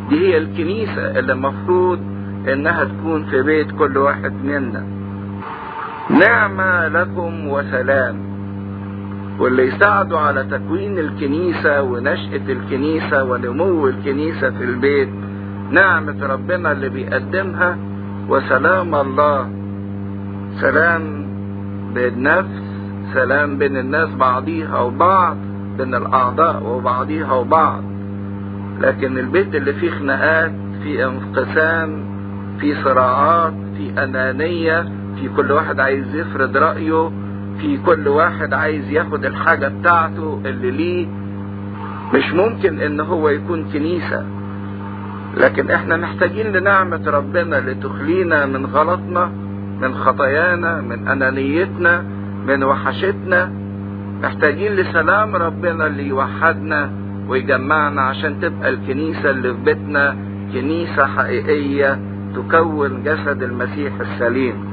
دي هي الكنيسة اللي المفروض انها تكون في بيت كل واحد منا نعمة لكم وسلام واللي يساعدوا على تكوين الكنيسة ونشأة الكنيسة ونمو الكنيسة في البيت نعمة ربنا اللي بيقدمها وسلام الله سلام بالنفس سلام بين الناس بعضيها وبعض بين الأعضاء وبعضيها وبعض لكن البيت اللي فيه خناقات فيه انقسام فيه صراعات فيه أنانية في كل واحد عايز يفرض رأيه في كل واحد عايز ياخد الحاجة بتاعته اللي ليه مش ممكن ان هو يكون كنيسة لكن احنا محتاجين لنعمة ربنا لتخلينا من غلطنا من خطايانا من انانيتنا من وحشتنا محتاجين لسلام ربنا اللي يوحدنا ويجمعنا عشان تبقى الكنيسة اللي في بيتنا كنيسة حقيقية تكون جسد المسيح السليم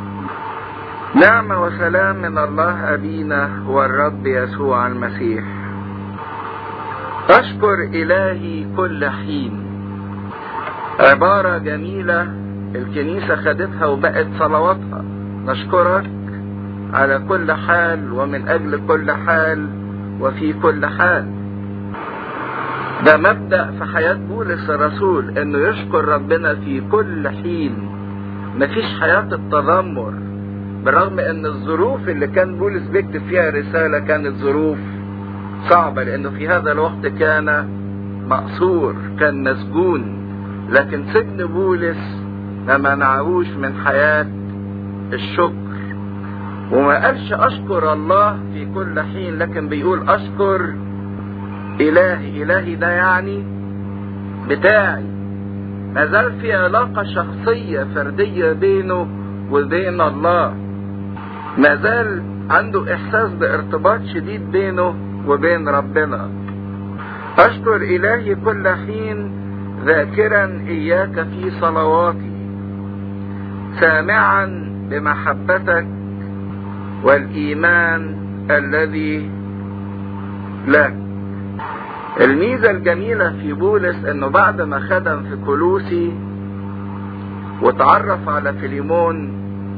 نعمة وسلام من الله أبينا والرب يسوع المسيح أشكر إلهي كل حين عبارة جميلة الكنيسة خدتها وبقت صلواتها نشكرك على كل حال ومن أجل كل حال وفي كل حال ده مبدأ في حياة بولس الرسول انه يشكر ربنا في كل حين مفيش حياة التذمر بالرغم ان الظروف اللي كان بولس بيكتب فيها رسالة كانت ظروف صعبة لانه في هذا الوقت كان مقصور كان مسجون لكن سجن بولس ما منعهوش من حياة الشكر وما قالش اشكر الله في كل حين لكن بيقول اشكر الهي الهي ده يعني بتاعي ما زال في علاقة شخصية فردية بينه وبين الله ما زال عنده احساس بارتباط شديد بينه وبين ربنا اشكر الهي كل حين ذاكرا اياك في صلواتي سامعا بمحبتك والايمان الذي لك الميزة الجميلة في بولس انه بعد ما خدم في كولوسي وتعرف على فيليمون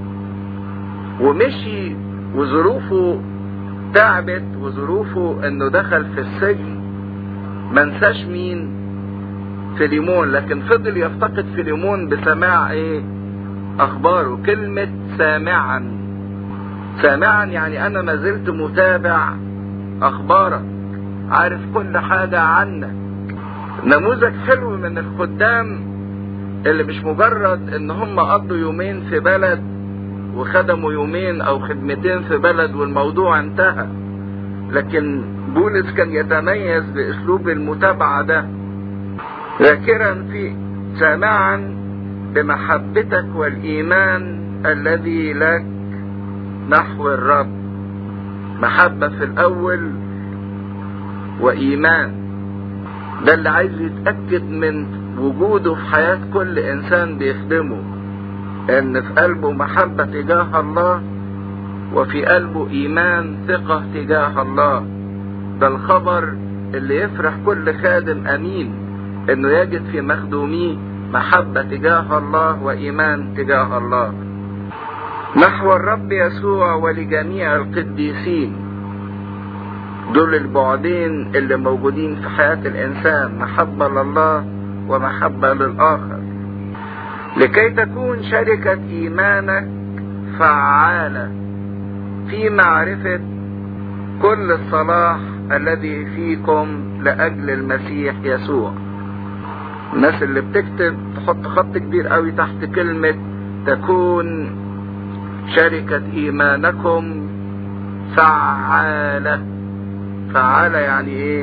ومشي وظروفه تعبت وظروفه انه دخل في السجن منساش مين فيليمون لكن فضل يفتقد فيليمون بسماع ايه اخباره كلمة سامعا سامعا يعني انا ما زلت متابع اخبارك عارف كل حاجة عنك نموذج حلو من الخدام اللي مش مجرد ان هم قضوا يومين في بلد وخدموا يومين او خدمتين في بلد والموضوع انتهى لكن بولس كان يتميز باسلوب المتابعة ده ذاكرا في سامعا بمحبتك والايمان الذي لك نحو الرب محبة في الاول وايمان ده اللي عايز يتأكد من وجوده في حياة كل انسان بيخدمه ان في قلبه محبة تجاه الله وفي قلبه ايمان ثقة تجاه الله ده الخبر اللي يفرح كل خادم امين انه يجد في مخدوميه محبة تجاه الله وايمان تجاه الله نحو الرب يسوع ولجميع القديسين دول البعدين اللي موجودين في حياة الإنسان محبة لله ومحبة للآخر لكي تكون شركة إيمانك فعالة في معرفة كل الصلاح الذي فيكم لأجل المسيح يسوع الناس اللي بتكتب تحط خط كبير قوي تحت كلمة تكون شركة إيمانكم فعالة فعالة يعني ايه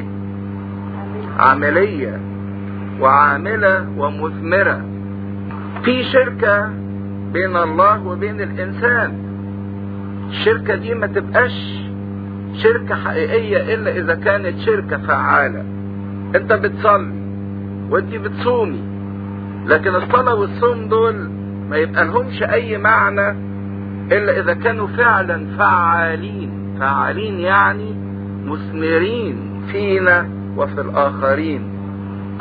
عملية وعاملة ومثمرة في شركة بين الله وبين الانسان الشركة دي ما تبقاش شركة حقيقية الا اذا كانت شركة فعالة انت بتصلي وانت بتصومي لكن الصلاة والصوم دول ما يبقى لهمش اي معنى الا اذا كانوا فعلا فعالين فعالين يعني مثمرين فينا وفي الآخرين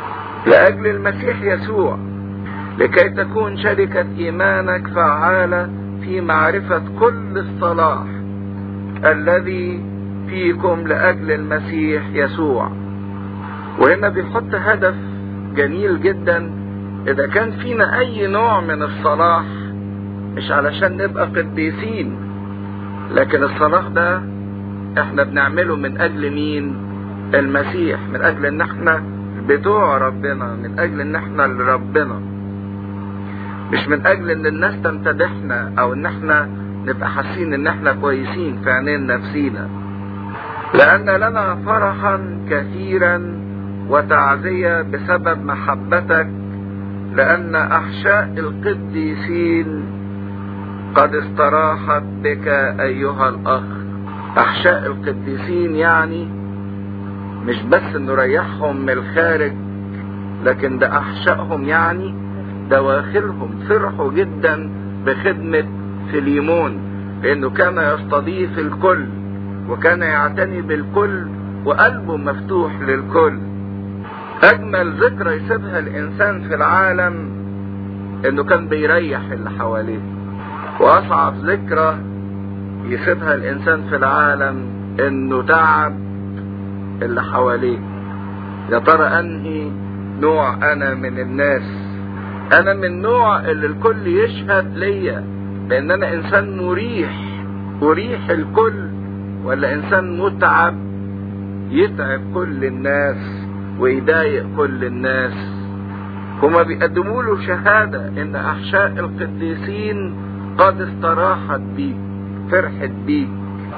لأجل المسيح يسوع لكي تكون شركة إيمانك فعالة في معرفة كل الصلاح الذي فيكم لأجل المسيح يسوع وهنا بيحط هدف جميل جدا إذا كان فينا أي نوع من الصلاح مش علشان نبقى قديسين لكن الصلاح ده احنا بنعمله من أجل مين المسيح من أجل إن احنا بتوع ربنا من أجل إن احنا لربنا مش من أجل إن الناس تمتدحنا أو إن احنا نبقى حاسين إن احنا كويسين في عينين نفسينا لأن لنا فرحا كثيرا وتعزية بسبب محبتك لأن أحشاء القديسين قد استراحت بك أيها الأخ أحشاء القديسين يعني مش بس نريحهم من الخارج لكن ده أحشائهم يعني دواخلهم فرحوا جدا بخدمة فيليمون لأنه كان يستضيف الكل وكان يعتني بالكل وقلبه مفتوح للكل اجمل ذكرى يسيبها الانسان في العالم انه كان بيريح اللي حواليه واصعب ذكرى يسيبها الانسان في العالم انه تعب اللي حواليه يا ترى انهي نوع انا من الناس انا من نوع اللي الكل يشهد ليا لان انا انسان مريح اريح الكل ولا انسان متعب يتعب كل الناس ويضايق كل الناس هما بيقدموا له شهادة ان احشاء القديسين قد استراحت بيك فرحت بيك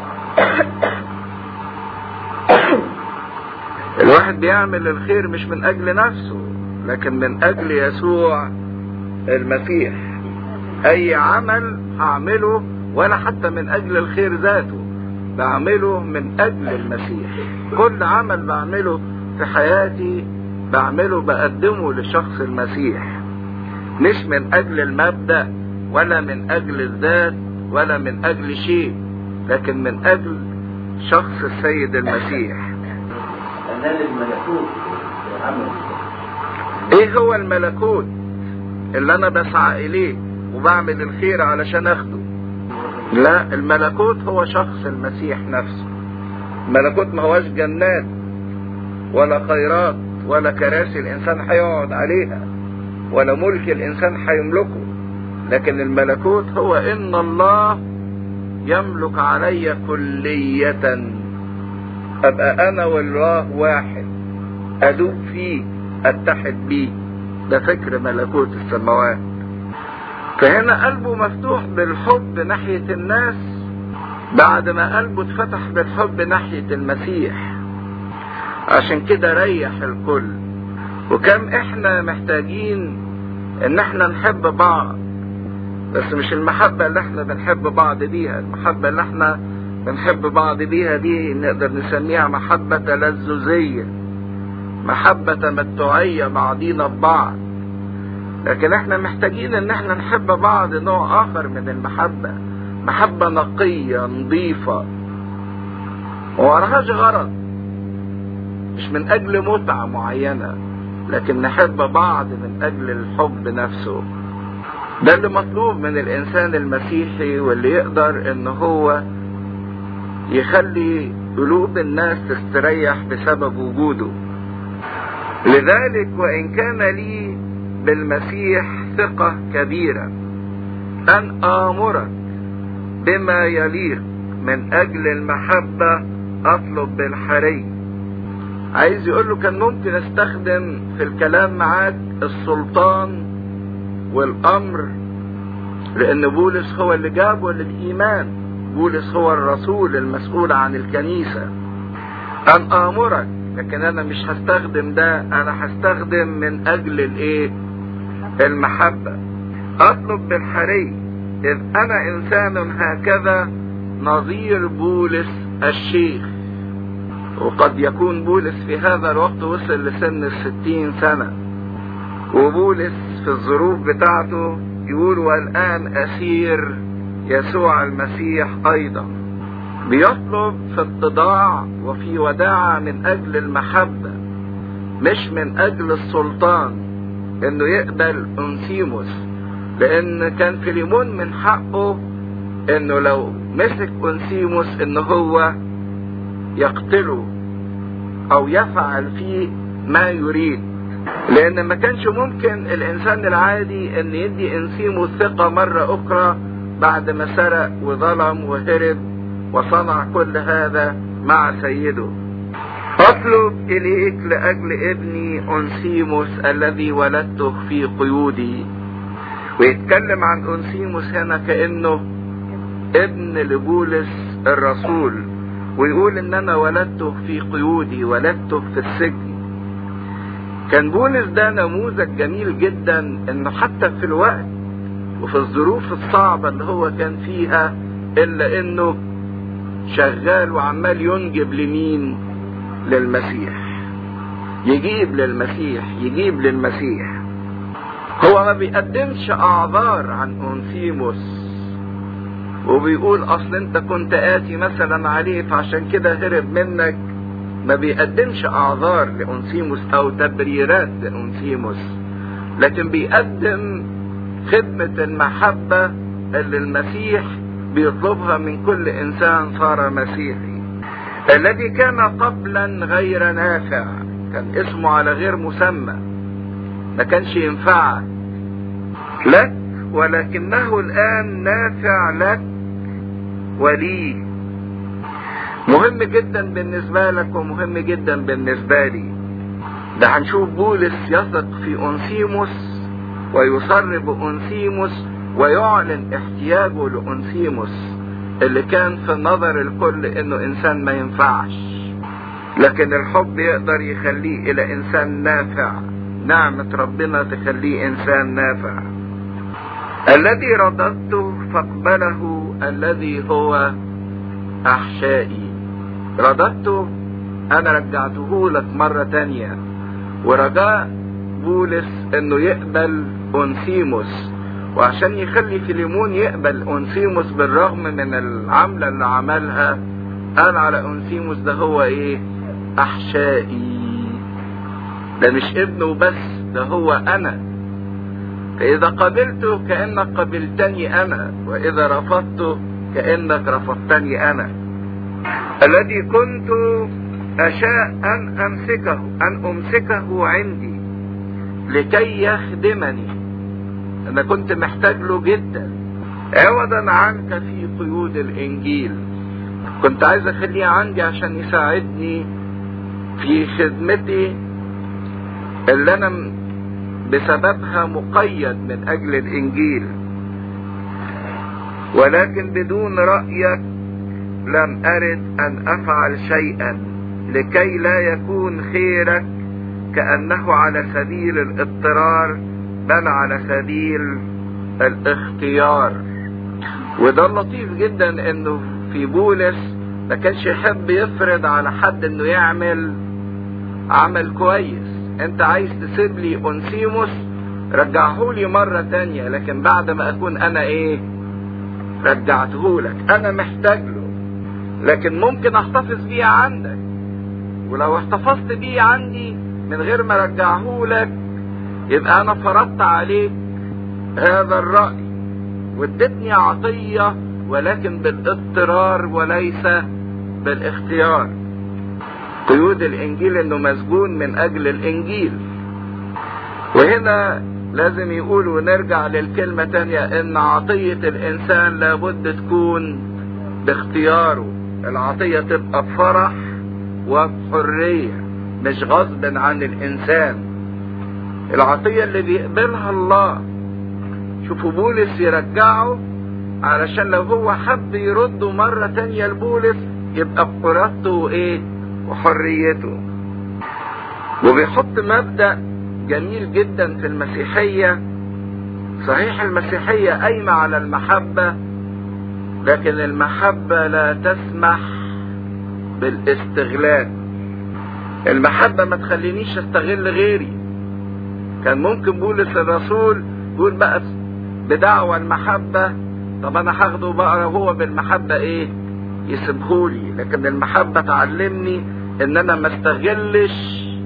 الواحد بيعمل الخير مش من اجل نفسه لكن من اجل يسوع المسيح اي عمل هعمله ولا حتى من اجل الخير ذاته بعمله من اجل المسيح كل عمل بعمله في حياتي بعمله بقدمه لشخص المسيح مش من اجل المبدأ ولا من اجل الذات ولا من اجل شيء لكن من اجل شخص السيد المسيح ايه هو الملكوت اللي انا بسعى اليه وبعمل الخير علشان اخده لا الملكوت هو شخص المسيح نفسه الملكوت ما هوش جنات ولا خيرات ولا كراسي الانسان هيقعد عليها ولا ملك الانسان هيملكه لكن الملكوت هو ان الله يملك علي كلية ابقى انا والله واحد ادوب فيه اتحد بيه ده فكر ملكوت السماوات فهنا قلبه مفتوح بالحب ناحية الناس بعد ما قلبه اتفتح بالحب ناحية المسيح عشان كده ريح الكل وكم احنا محتاجين ان احنا نحب بعض بس مش المحبة اللي احنا بنحب بعض بيها المحبة اللي احنا بنحب بعض بيها دي نقدر نسميها محبة تلذذية محبة تمتعية بعضينا ببعض لكن احنا محتاجين ان احنا نحب بعض نوع اخر من المحبة محبة نقية نظيفة ووراهاش غرض مش من اجل متعة معينة لكن نحب بعض من اجل الحب نفسه ده اللي مطلوب من الانسان المسيحي واللي يقدر ان هو يخلي قلوب الناس تستريح بسبب وجوده لذلك وان كان لي بالمسيح ثقة كبيرة ان امرك بما يليق من اجل المحبة اطلب بالحري عايز يقول له كان ممكن استخدم في الكلام معاك السلطان والامر لان بولس هو اللي جابه للايمان بولس هو الرسول المسؤول عن الكنيسة ان امرك لكن انا مش هستخدم ده انا هستخدم من اجل الايه المحبة اطلب بالحري اذ انا انسان هكذا نظير بولس الشيخ وقد يكون بولس في هذا الوقت وصل لسن الستين سنة وبولس في الظروف بتاعته يقول والآن أسير يسوع المسيح أيضا بيطلب في اتضاع وفي وداعة من أجل المحبة مش من اجل السلطان انه يقبل انسيموس لان كان فيليمون من حقه انه لو مسك انسيموس ان هو يقتله او يفعل فيه ما يريد لان ما كانش ممكن الانسان العادي ان يدي انسيموس ثقة مرة اخرى بعد ما سرق وظلم وهرب وصنع كل هذا مع سيده اطلب اليك لاجل ابني انسيموس الذي ولدته في قيودي ويتكلم عن انسيموس هنا كانه ابن لبولس الرسول ويقول ان انا ولدته في قيودي ولدته في السجن كان بولس ده نموذج جميل جدا انه حتى في الوقت وفي الظروف الصعبة اللي هو كان فيها الا انه شغال وعمال ينجب لمين للمسيح يجيب للمسيح يجيب للمسيح هو ما بيقدمش اعذار عن اونسيموس وبيقول اصل انت كنت اتي مثلا عليه فعشان كده هرب منك ما بيقدمش اعذار لانسيموس او تبريرات لانسيموس لكن بيقدم خدمة المحبة اللي المسيح بيطلبها من كل انسان صار مسيحي الذي كان قبلا غير نافع كان اسمه على غير مسمى ما كانش ينفعك لك ولكنه الان نافع لك ولي مهم جدا بالنسبة لك ومهم جدا بالنسبة لي ده هنشوف بولس يثق في أنسيموس ويصر بأنسيموس ويعلن احتياجه لأنسيموس اللي كان في نظر الكل انه انسان ما ينفعش لكن الحب يقدر يخليه الى انسان نافع نعمة ربنا تخليه انسان نافع الذي رددته فاقبله الذي هو احشائي رددته انا رجعته لك مرة تانية ورجاء بولس انه يقبل انسيموس وعشان يخلي فيليمون يقبل انسيموس بالرغم من العملة اللي عملها قال على انسيموس ده هو ايه احشائي ده مش ابنه بس ده هو انا فاذا قبلته كانك قبلتني انا واذا رفضته كانك رفضتني انا الذي كنت اشاء ان امسكه ان امسكه عندي لكي يخدمني انا كنت محتاج له جدا عوضا عنك في قيود الانجيل كنت عايز اخليه عندي عشان يساعدني في خدمتي اللي انا بسببها مقيد من اجل الانجيل ولكن بدون رايك لم ارد ان افعل شيئا لكي لا يكون خيرك كانه على سبيل الاضطرار بل على سبيل الاختيار وده اللطيف جدا انه في بولس ما كانش يحب يفرض على حد انه يعمل عمل كويس انت عايز تسيب لي انسيموس رجعه لي مرة تانية لكن بعد ما اكون انا ايه رجعته لك انا محتاج له لكن ممكن احتفظ بيه عندك ولو احتفظت بيه عندي من غير ما رجعه لك يبقى انا فرضت عليك هذا الرأي وادتني عطية ولكن بالاضطرار وليس بالاختيار قيود الانجيل انه مسجون من اجل الانجيل وهنا لازم يقول ونرجع للكلمة تانية ان عطية الانسان لابد تكون باختياره العطية تبقى بفرح وبحرية مش غصب عن الانسان العطية اللي بيقبلها الله شوفوا بولس يرجعه علشان لو هو حب يرده مرة تانية لبولس يبقى بإرادته وإيه وحريته وبيحط مبدأ جميل جدا في المسيحية صحيح المسيحية قايمة على المحبة لكن المحبة لا تسمح بالاستغلال المحبة ما تخلينيش استغل غيري كان ممكن بولس الرسول يقول بقى بدعوى المحبة طب انا هاخده بقى هو بالمحبة ايه يسيبهولي لكن المحبة تعلمني ان انا ما استغلش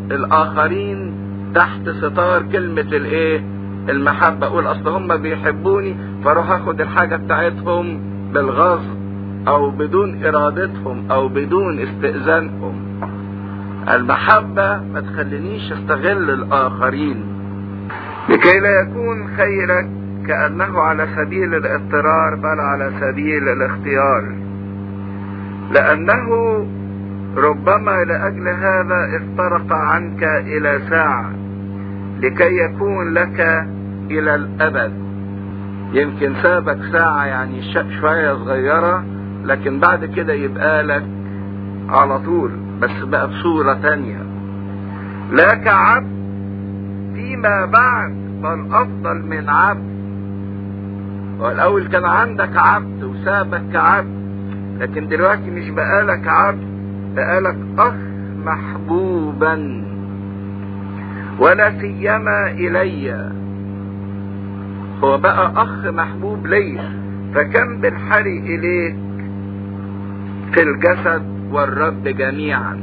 الاخرين تحت ستار كلمة الايه المحبة اقول اصل هم بيحبوني فاروح اخد الحاجة بتاعتهم بالغصب او بدون ارادتهم او بدون استئذانهم المحبة ما تخلينيش استغل الاخرين لكي لا يكون خيرك كأنه على سبيل الاضطرار بل على سبيل الاختيار لأنه ربما لأجل هذا افترق عنك إلى ساعة لكي يكون لك إلى الأبد يمكن سابك ساعة يعني شوية صغيرة لكن بعد كده يبقى لك على طول بس بقى بصورة تانية لا كعبد فيما بعد بل أفضل من عبد والأول كان عندك عبد وسابك كعبد لكن دلوقتي مش بقالك عبد بقالك أخ محبوبا ولا سيما إلي هو بقى أخ محبوب ليا فكم بالحري إليك في الجسد والرب جميعا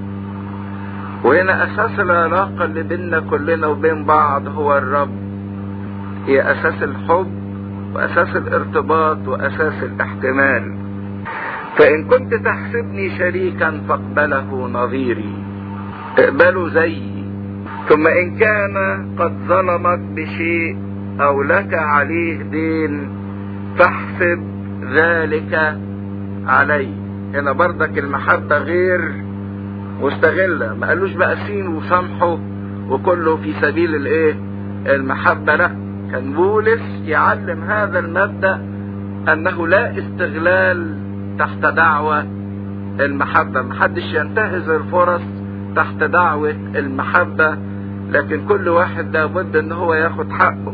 وهنا أساس العلاقة اللي بيننا كلنا وبين بعض هو الرب هي أساس الحب وأساس الارتباط وأساس الاحتمال فإن كنت تحسبني شريكا فاقبله نظيري اقبله زيي ثم إن كان قد ظلمك بشيء أو لك عليه دين فاحسب ذلك علي هنا برضك المحبة غير مستغلة ما قالوش بقى سين وسامحه وكله في سبيل الايه المحبة لا كان بولس يعلم هذا المبدأ انه لا استغلال تحت دعوة المحبة محدش ينتهز الفرص تحت دعوة المحبة لكن كل واحد لابد ان هو ياخد حقه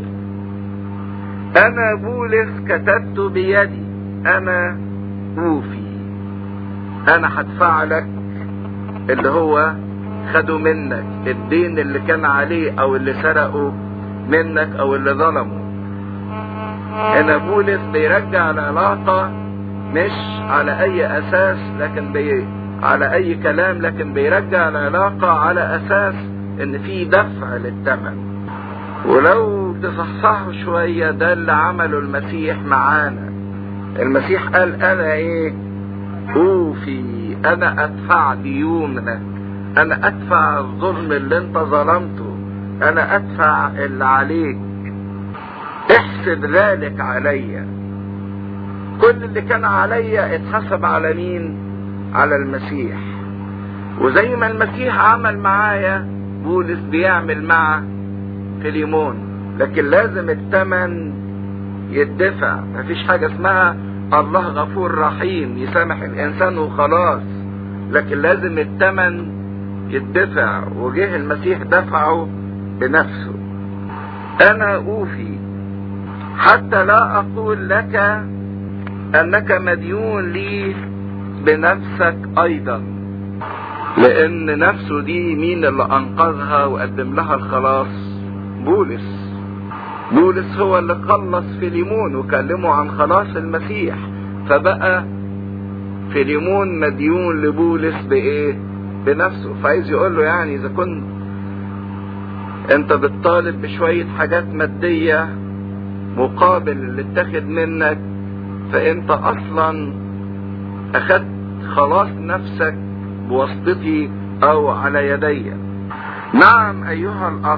انا بولس كتبت بيدي انا اوفي انا هدفع لك اللي هو خده منك الدين اللي كان عليه او اللي سرقه منك او اللي ظلمه هنا بولس بيرجع العلاقة مش على اي اساس لكن بي على اي كلام لكن بيرجع العلاقة على اساس ان في دفع للثمن ولو تصحصحوا شوية ده اللي عمله المسيح معانا المسيح قال انا ايه اوفي انا ادفع ديونك انا ادفع الظلم اللي انت ظلمته انا ادفع اللي عليك احسب ذلك عليا كل اللي كان عليا اتحسب على مين على المسيح وزي ما المسيح عمل معايا بولس بيعمل مع فيليمون لكن لازم الثمن يدفع مفيش حاجة اسمها الله غفور رحيم يسامح الانسان وخلاص لكن لازم الثمن يدفع وجه المسيح دفعه بنفسه انا اوفي حتى لا اقول لك انك مديون لي بنفسك ايضا لان نفسه دي مين اللي انقذها وقدم لها الخلاص بولس بولس هو اللي خلص فيليمون وكلمه عن خلاص المسيح فبقى فيليمون مديون لبولس بايه بنفسه فعايز يقول له يعني اذا كنت انت بتطالب بشوية حاجات مادية مقابل اللي اتخذ منك فانت اصلا اخدت خلاص نفسك بواسطتي او على يدي نعم ايها الاخ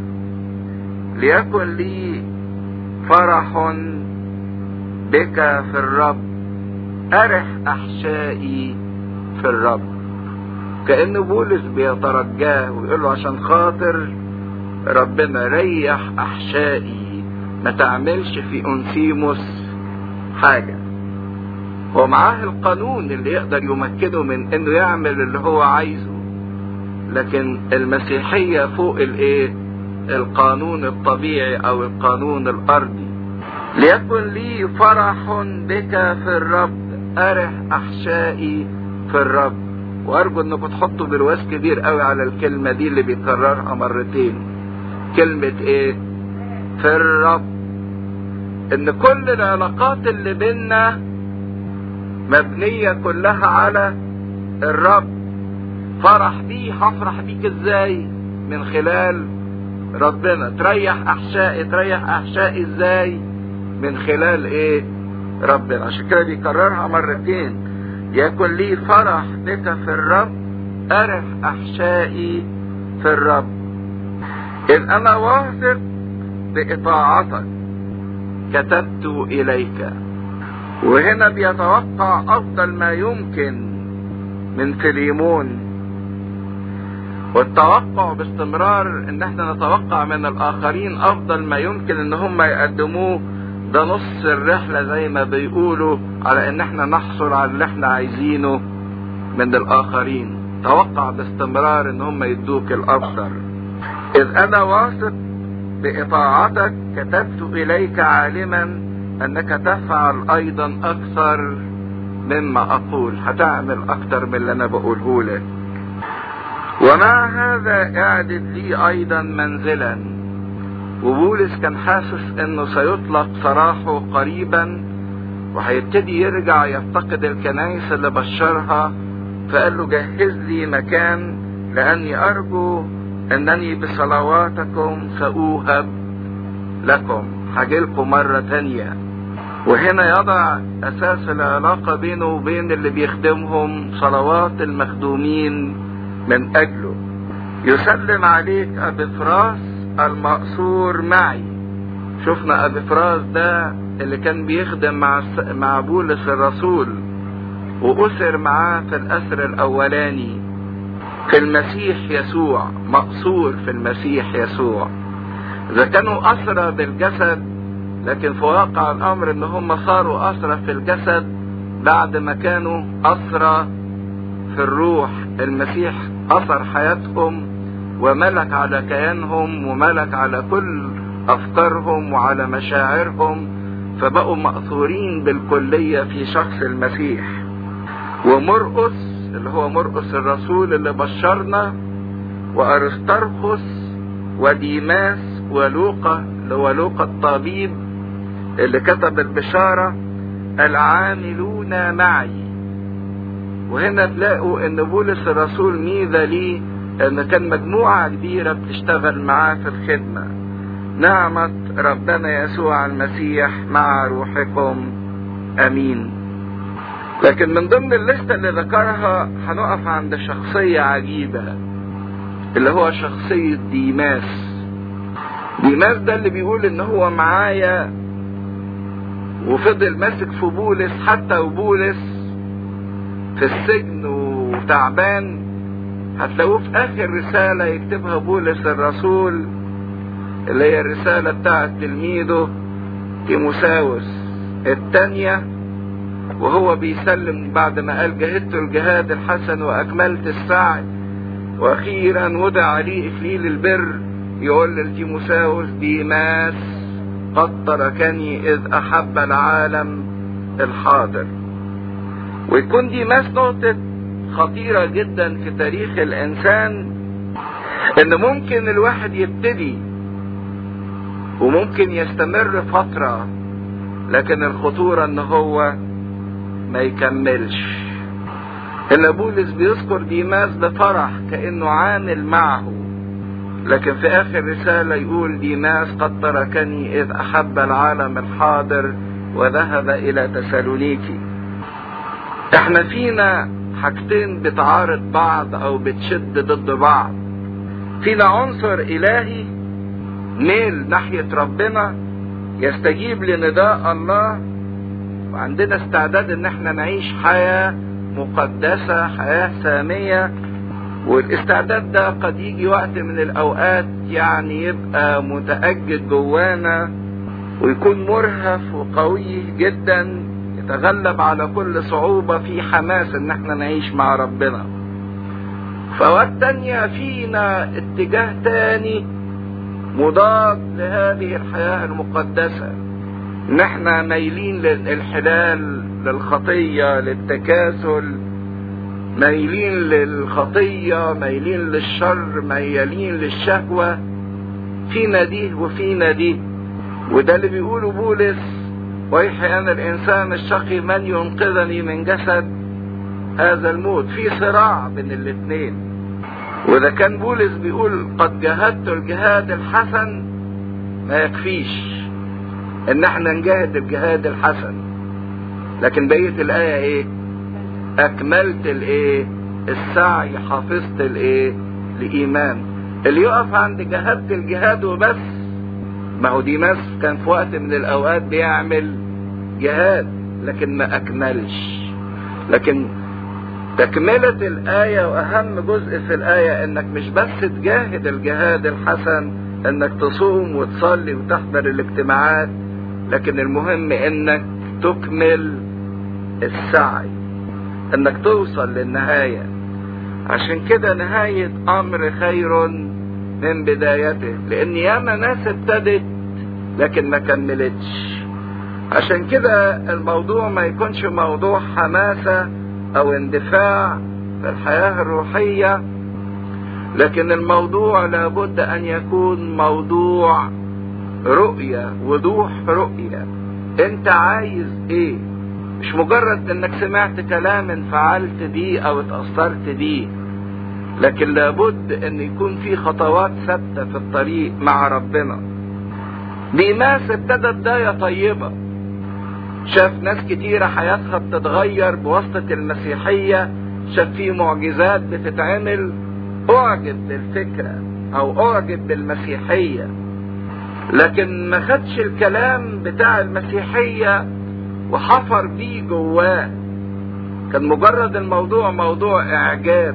ليكن لي فرح بك في الرب ارح احشائي في الرب كأن بولس بيترجاه ويقول له عشان خاطر ربنا ريح احشائي ما تعملش في انسيموس حاجة هو معاه القانون اللي يقدر يمكنه من انه يعمل اللي هو عايزه لكن المسيحية فوق الايه القانون الطبيعي او القانون الارضي ليكن لي فرح بك في الرب ارح احشائي في الرب وارجو انكم تحطوا برواز كبير قوي على الكلمة دي اللي بيكررها مرتين كلمة ايه في الرب ان كل العلاقات اللي بينا مبنية كلها على الرب فرح بيه هفرح بيك ازاي من خلال ربنا تريح احشائي تريح احشائي ازاي من خلال ايه ربنا عشان كده بيكررها مرتين يكن لي فرح بك في الرب ارح احشائي في الرب ان انا واثق باطاعتك كتبت اليك وهنا بيتوقع افضل ما يمكن من فيليمون والتوقع باستمرار ان احنا نتوقع من الاخرين افضل ما يمكن ان هم يقدموه ده نص الرحلة زي ما بيقولوا على ان احنا نحصل على اللي احنا عايزينه من الاخرين توقع باستمرار ان هم يدوك الافضل اذ انا واثق باطاعتك كتبت اليك عالما انك تفعل ايضا اكثر مما اقول هتعمل اكثر من اللي انا بقوله لك ومع هذا اعدد لي ايضا منزلا وبولس كان حاسس انه سيطلق سراحه قريبا وهيبتدي يرجع يفتقد الكنائس اللي بشرها فقال له جهز لي مكان لاني ارجو انني بصلواتكم سأوهب لكم هجيلكم مرة تانية وهنا يضع اساس العلاقة بينه وبين اللي بيخدمهم صلوات المخدومين من اجله يسلم عليك ابي فراس المقصور معي شفنا ابي فراس ده اللي كان بيخدم مع مع بولس الرسول واسر معاه في الاسر الاولاني في المسيح يسوع مقصور في المسيح يسوع اذا كانوا اسرى بالجسد لكن في واقع الامر ان هم صاروا اسرى في الجسد بعد ما كانوا اسرى في الروح المسيح اثر حياتهم وملك على كيانهم وملك على كل افكارهم وعلى مشاعرهم فبقوا مأثورين بالكلية في شخص المسيح ومرقس اللي هو مرقس الرسول اللي بشرنا وارسترخس وديماس ولوقا اللي هو لوقا الطبيب اللي كتب البشارة العاملون معي وهنا تلاقوا ان بولس الرسول ميزة ليه ان كان مجموعة كبيرة بتشتغل معاه في الخدمة نعمة ربنا يسوع المسيح مع روحكم امين لكن من ضمن الليستة اللي ذكرها هنقف عند شخصية عجيبة اللي هو شخصية ديماس ديماس ده اللي بيقول ان هو معايا وفضل ماسك في بولس حتى وبولس في السجن وتعبان هتلاقوه في اخر رسالة يكتبها بولس الرسول اللي هي الرسالة بتاعت تلميذه تيموساوس التانية وهو بيسلم بعد ما قال جهدت الجهاد الحسن واكملت السعي واخيرا وضع لي اكليل البر يقول لتيموساوس ديماس قد تركني اذ احب العالم الحاضر ويكون ديماس نقطة خطيرة جدا في تاريخ الانسان ان ممكن الواحد يبتدي وممكن يستمر فترة لكن الخطورة ان هو ما يكملش ان بولس بيذكر ديماس بفرح كانه عامل معه لكن في اخر رسالة يقول ديماس قد تركني اذ احب العالم الحاضر وذهب الى تسالونيكي احنا فينا حاجتين بتعارض بعض او بتشد ضد بعض فينا عنصر الهي ميل ناحية ربنا يستجيب لنداء الله وعندنا استعداد ان احنا نعيش حياة مقدسة حياة سامية والاستعداد ده قد يجي وقت من الاوقات يعني يبقى متأجد جوانا ويكون مرهف وقوي جدا يتغلب على كل صعوبة في حماس ان احنا نعيش مع ربنا فوقت تانية فينا اتجاه تاني مضاد لهذه الحياة المقدسة ان احنا مايلين للانحلال للخطية للتكاسل مايلين للخطية مايلين للشر مايلين للشهوة فينا دي وفينا دي وده اللي بيقوله بولس ويحي انا الانسان الشقي من ينقذني من جسد هذا الموت في صراع بين الاثنين واذا كان بولس بيقول قد جاهدت الجهاد الحسن ما يكفيش ان احنا نجاهد الجهاد الحسن لكن بقية الاية ايه اكملت الايه السعي حافظت الايه الايمان اللي يقف عند جهادة الجهاد وبس ما هو ديماس كان في وقت من الاوقات بيعمل جهاد لكن ما اكملش لكن تكملة الآية وأهم جزء في الآية إنك مش بس تجاهد الجهاد الحسن إنك تصوم وتصلي وتحضر الاجتماعات لكن المهم إنك تكمل السعي إنك توصل للنهاية عشان كده نهاية أمر خير من بدايته لأن ياما ناس ابتدت لكن ما كملتش عشان كده الموضوع ما يكونش موضوع حماسه او اندفاع في الحياة الروحية لكن الموضوع لابد ان يكون موضوع رؤية وضوح رؤية انت عايز ايه مش مجرد انك سمعت كلام انفعلت بيه او اتأثرت بيه لكن لابد ان يكون في خطوات ثابتة في الطريق مع ربنا ديماس ابتدى بداية طيبة شاف ناس كتيرة حياتها بتتغير بواسطة المسيحية شاف في معجزات بتتعمل اعجب بالفكرة او اعجب بالمسيحية لكن ما خدش الكلام بتاع المسيحية وحفر بيه جواه كان مجرد الموضوع موضوع اعجاب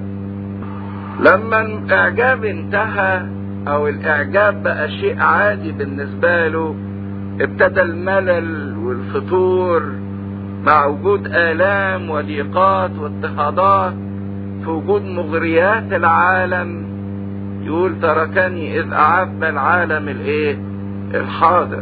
لما الاعجاب انتهى او الاعجاب بقى شيء عادي بالنسبة له ابتدى الملل والفتور مع وجود آلام وضيقات واضطهادات في وجود مغريات العالم يقول تركني إذ أعب العالم الإيه؟ الحاضر.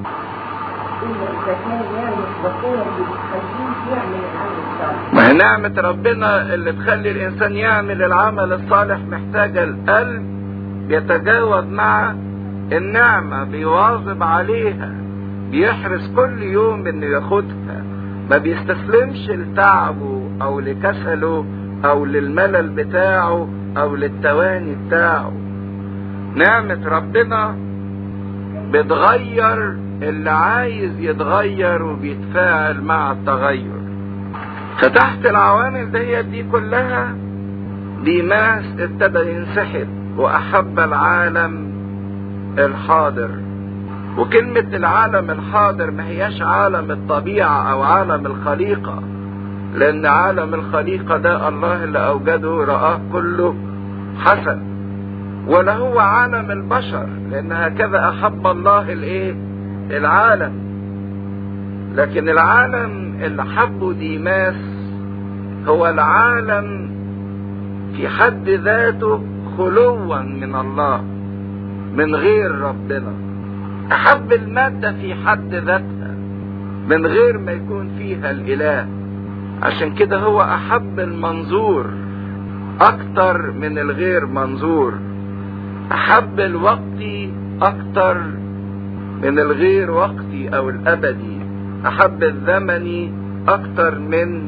ما هي نعمة ربنا اللي تخلي الإنسان يعمل العمل الصالح محتاجة القلب يتجاوب مع النعمة بيواظب عليها بيحرص كل يوم انه ياخدها ما بيستسلمش لتعبه او لكسله او للملل بتاعه او للتواني بتاعه نعمة ربنا بتغير اللي عايز يتغير وبيتفاعل مع التغير فتحت العوامل ديت دي كلها ديماس ابتدى ينسحب واحب العالم الحاضر وكلمة العالم الحاضر ما هياش عالم الطبيعة او عالم الخليقة لان عالم الخليقة ده الله اللي اوجده رآه كله حسن ولا هو عالم البشر لان هكذا احب الله الايه العالم لكن العالم اللي حبه ديماس هو العالم في حد ذاته خلوا من الله من غير ربنا احب المادة في حد ذاتها من غير ما يكون فيها الاله عشان كده هو احب المنظور اكتر من الغير منظور احب الوقت اكتر من الغير وقتي او الابدي احب الزمن اكتر من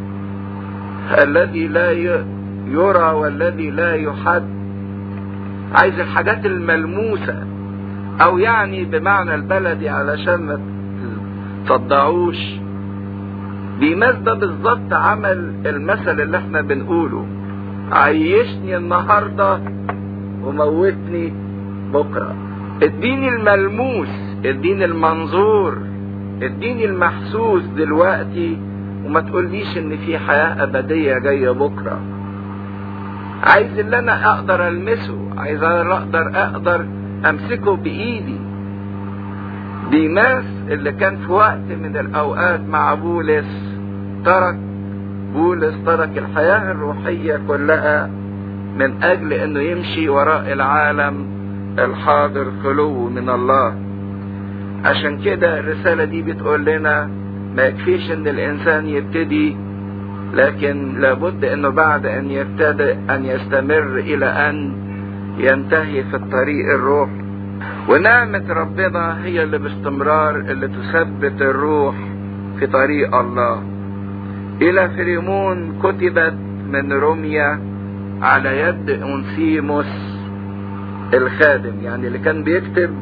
الذي لا يرى والذي لا يحد عايز الحاجات الملموسة او يعني بمعنى البلدي علشان ما تصدعوش ديماس ده بالظبط عمل المثل اللي احنا بنقوله عيشني النهارده وموتني بكره اديني الملموس اديني المنظور اديني المحسوس دلوقتي وما تقوليش ان في حياة ابدية جاية بكرة عايز اللي انا اقدر المسه عايز انا اقدر اقدر امسكه بايدي ديماس اللي كان في وقت من الاوقات مع بولس ترك بولس ترك الحياة الروحية كلها من اجل انه يمشي وراء العالم الحاضر خلو من الله عشان كده الرسالة دي بتقول لنا ما يكفيش ان الانسان يبتدي لكن لابد انه بعد ان يبتدئ ان يستمر الى ان ينتهي في الطريق الروح ونعمة ربنا هي اللي باستمرار اللي تثبت الروح في طريق الله الى فريمون كتبت من روميا على يد أنسيموس الخادم يعني اللي كان بيكتب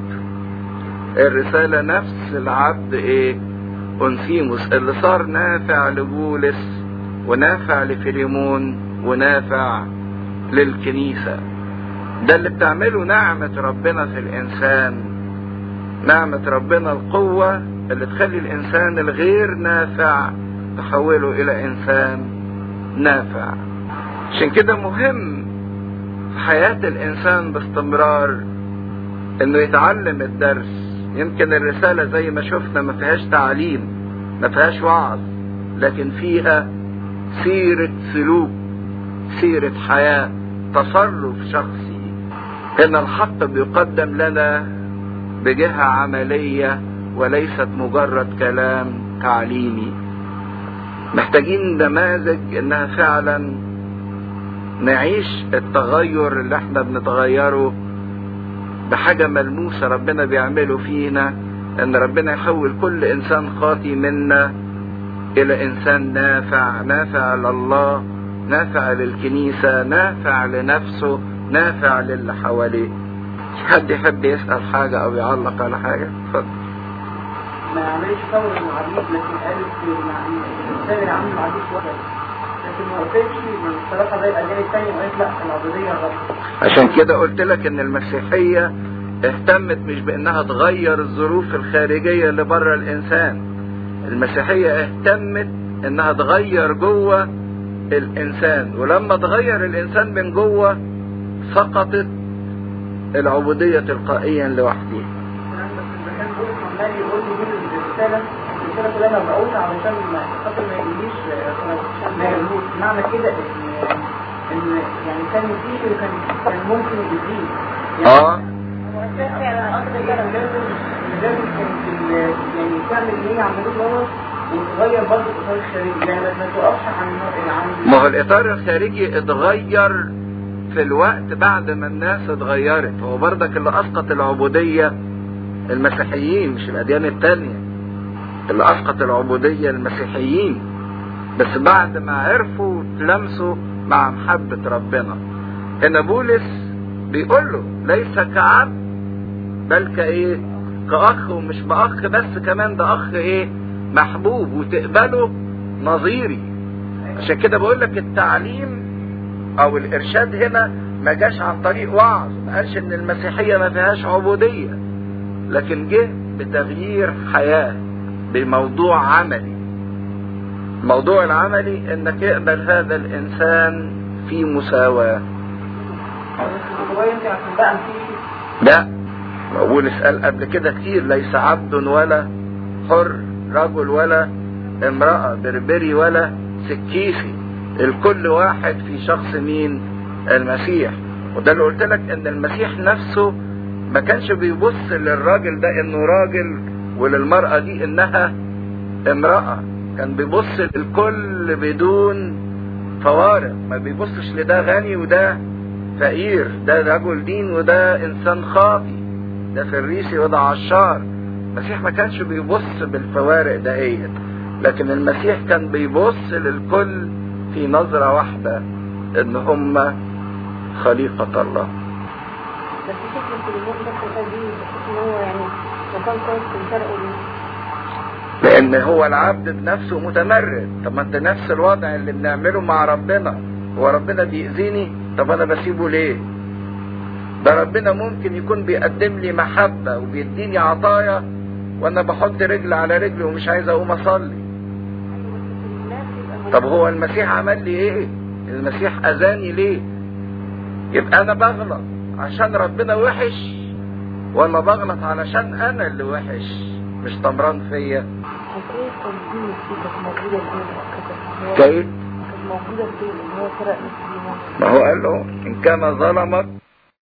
الرسالة نفس العبد ايه أنسيموس اللي صار نافع لبولس ونافع لفيليمون ونافع للكنيسة ده اللي بتعمله نعمة ربنا في الإنسان نعمة ربنا القوة اللي تخلي الإنسان الغير نافع تحوله إلى إنسان نافع عشان كده مهم في حياة الإنسان باستمرار إنه يتعلم الدرس يمكن الرسالة زي ما شفنا ما فيهاش تعليم ما فيهاش وعظ لكن فيها سيرة سلوك سيرة حياة تصرف شخصي هنا الحق بيقدم لنا بجهة عملية وليست مجرد كلام تعليمي محتاجين نماذج انها فعلا نعيش التغير اللي احنا بنتغيره بحاجة ملموسة ربنا بيعمله فينا ان ربنا يحول كل انسان خاطي منا الى انسان نافع نافع لله نافع للكنيسة نافع لنفسه نافع للي حواليه حد يحب يسأل حاجة او يعلق على حاجة اتفضل ما يعملش ثورة العبيد لكن قالت الإنسان اللي عامل العبيد وحش لكن ما قلتش من الصراحة زي الأديان التانية وقالت لا العبودية غلط عشان كده قلت لك ان المسيحية اهتمت مش بانها تغير الظروف الخارجية اللي بره الانسان المسيحية اهتمت انها تغير جوه الانسان ولما تغير الانسان من جوه سقطت العبودية تلقائيا لوحدها كان بولس عمال يقول لي مين الرسالة الرسالة كلها مبعوثة علشان ما خاطر ما يقوليش ما يقولوش معنى كده ان ان يعني كان يديه وكان كان ممكن يديه اه لازم كانت يعني تعمل اللي هي عملته غلط وتغير برضه الاطار الخارجي يعني ما توقفش عن عن ما هو الاطار الخارجي اتغير في الوقت بعد ما الناس اتغيرت هو برضك اللي اسقط العبودية المسيحيين مش الاديان التانية اللي اسقط العبودية المسيحيين بس بعد ما عرفوا تلمسوا مع محبة ربنا هنا بولس بيقول له ليس كعبد بل كايه كاخ ومش باخ بس كمان ده اخ ايه محبوب وتقبله نظيري عشان كده بقول لك التعليم او الارشاد هنا ما جاش عن طريق وعظ ما قالش ان المسيحيه ما فيهاش عبوديه لكن جه بتغيير حياه بموضوع عملي الموضوع العملي انك اقبل هذا الانسان في مساواه يمكن عشان بقى في لا بولس قال قبل كده كتير ليس عبد ولا حر رجل ولا امرأة بربري ولا سكيسي الكل واحد في شخص مين المسيح وده اللي قلت لك ان المسيح نفسه ما كانش بيبص للراجل ده انه راجل وللمرأة دي انها امرأة كان بيبص للكل بدون فوارق ما بيبصش لده غني وده فقير ده رجل دين وده انسان خاطي ده فريسي وده عشار المسيح ما كانش بيبص بالفوارق دهيت لكن المسيح كان بيبص للكل في نظرة واحدة ان هم خليقة الله بس فكرة الوجود ده دي بحس ان هو يعني مكان كويس في الفرق لان هو العبد بنفسه متمرد طب ما انت نفس الوضع اللي بنعمله مع ربنا هو ربنا بيأذيني طب انا بسيبه ليه ده ربنا ممكن يكون بيقدم لي محبة وبيديني عطايا وانا بحط رجل على رجل ومش عايز اقوم اصلي طب هو المسيح عمل لي ايه المسيح اذاني ليه يبقى انا بغلط عشان ربنا وحش ولا بغلط علشان انا اللي وحش مش طمران فيا حكاية تنظيم دي كانت موجودة فين كيف كانت موجودة فين اللي هو فرق مسلمين ما هو قال له ان كان ظلمك